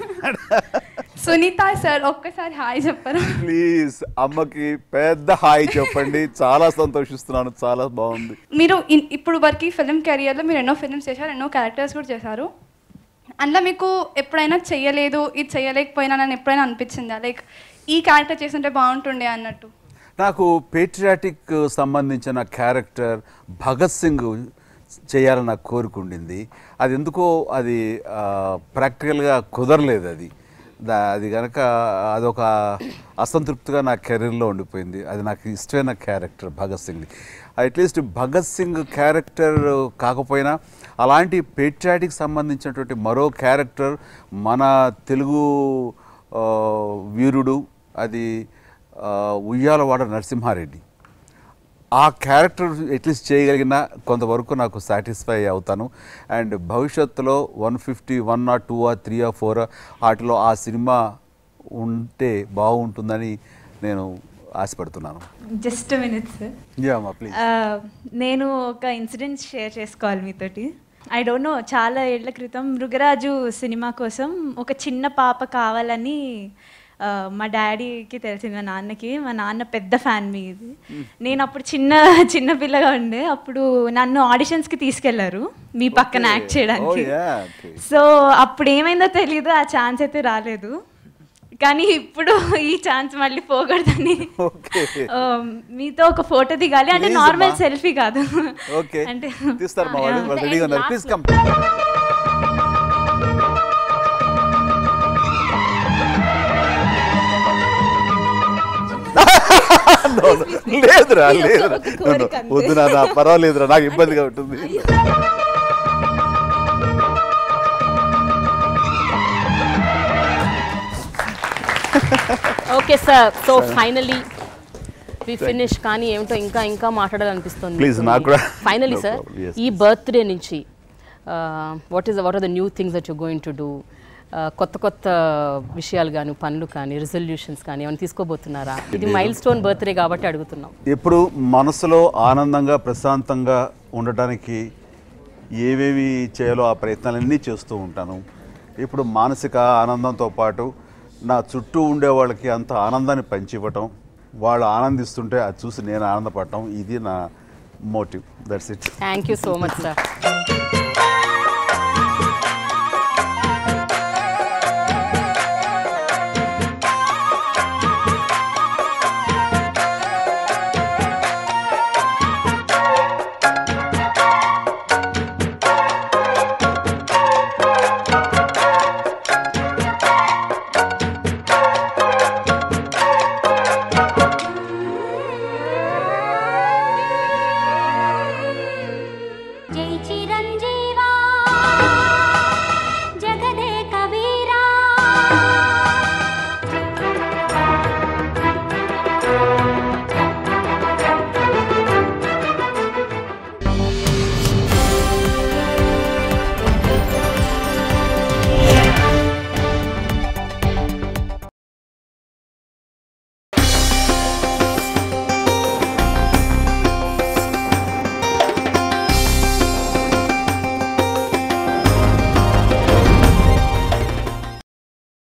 సునీత సార్ ఒక్కసారి హాయ్ చెప్పరా ప్లీజ్ అమ్మకి పెద్ద హాయ్ చెప్పండి చాలా సంతోషిస్తున్నాను చాలా బాగుంది మీరు ఇన్- ఇప్పుడు వరకు ఫిల్మ్ కెరియర్లో మీరు ఎన్నో ఫిల్మ్స్ చేశారు ఎన్నో క్యారెక్టర్స్ కూడా చేశారు అందులో మీకు ఎప్పుడైనా చెయ్యలేదు ఇది చేయలేకపోయినా అని ఎప్పుడైనా అనిపించిందా లైక్ ఈ క్యారెక్టర్ చేస్తుంటే బాగుంటుండే అన్నట్టు నాకు పేట్రియాటిక్ సంబంధించిన క్యారెక్టర్ భగత్ సింగ్ చేయాలని నాకు కోరిక ఉండింది అది ఎందుకో అది ప్రాక్టికల్గా కుదరలేదు అది దా అది కనుక అదొక అసంతృప్తిగా నా కెరీర్లో ఉండిపోయింది అది నాకు ఇష్టమైన character Bhagat Singh at least Bhagat Singh character కాకపోయినా అలాంటి పేట్రియాటిక్ సంబంధించినటువంటి మరో క్యారెక్టర్ మన తెలుగు ఆ, వీరుడు అది ఆ, ఉయ్యాలవాడ నరసింహారెడ్డి ఆ క్యారెక్టర్ అట్లీస్ట్ చేయగలిగిన కొంతవరకు నాకు సాటిస్ఫై అవుతాను అండ్ భవిష్యత్తులో వన్ ఫిఫ్టీ వన్ ఆ టూ ఆ త్రీ ఆ ఫోర్ వాటిలో ఆ సినిమా ఉంటే బాగుంటుందని నేను ఆశపడుతున్నాను జస్ట్ మినిట్ సార్ యా మా ప్లీజ్ నేను ఒక ఇన్సిడెంట్ షేర్ చేసుకోవాలి మీతోటి ఐ డోంట్ నో చాలా ఏళ్ల క్రితం మృగరాజు సినిమా కోసం ఒక చిన్న పాప కావాలని ఆ, మా డాడీకి తెలిసింది మా నాన్నకి మా నాన్న పెద్ద ఫ్యాన్ మీది నేను అప్పుడు చిన్న చిన్న పిల్లగా ఉండే అప్పుడు నన్ను ఆడిషన్స్కి తీసుకెళ్లారు మీ పక్కన యాక్ట్ చేయడానికి Oh, yeah, okay. సో అప్పుడు ఏమైందో తెలియదు ఆ ఛాన్స్ అయితే రాలేదు కానీ ఇప్పుడు ఈ ఛాన్స్ మళ్ళీ పోకూడదని ఆ, మీతో ఒక ఫోటో దిగాలి అంటే Please నార్మల్ అమ్మా. సెల్ఫీ కాదు ఓకే అంటే తీస్తారు మా వాళ్ళు వాళ్ళు రెడీగా ఉన్నారు ప్లీజ్ కమ్ లేదురా లేదురా No, no. వద్దు నాన్న పర్వాలేదురా నాకు ఇబ్బందిగా ఉంటుంది okay sir so Sir. Finally we Thank finish కానీ ఏమిటో ఇంకా ఇంకా మాట్లాడాలనిపిస్తుంది Please, నాకు కూడా. Finally No sir problem. Yes, ఈ బర్త్డే నుంచి what is what are the new things that you going to do కొత్త కొత్త విషయాలు కానీ పనులు కానీ రిజల్యూషన్స్ కానీ ఏమైనా తీసుకోబోతున్నారా ఇది లేదు. మైల్ స్టోన్ బర్త్డే కాబట్టి అడుగుతున్నాం ఎప్పుడు మనసులో ఆనందంగా ప్రశాంతంగా ఉండటానికి ఏవేవి చేయాలో ఆ ప్రయత్నాలన్నీ చేస్తూ ఉంటాను ఇప్పుడు మానసిక ఆనందంతో పాటు నా చుట్టూ ఉండే వాళ్ళకి అంత ఆనందాన్ని పంచివ్వటం వాళ్ళు ఆనందిస్తుంటే అది చూసి నేను ఆనందపడటం ఇది నా motive that's it thank you so much sir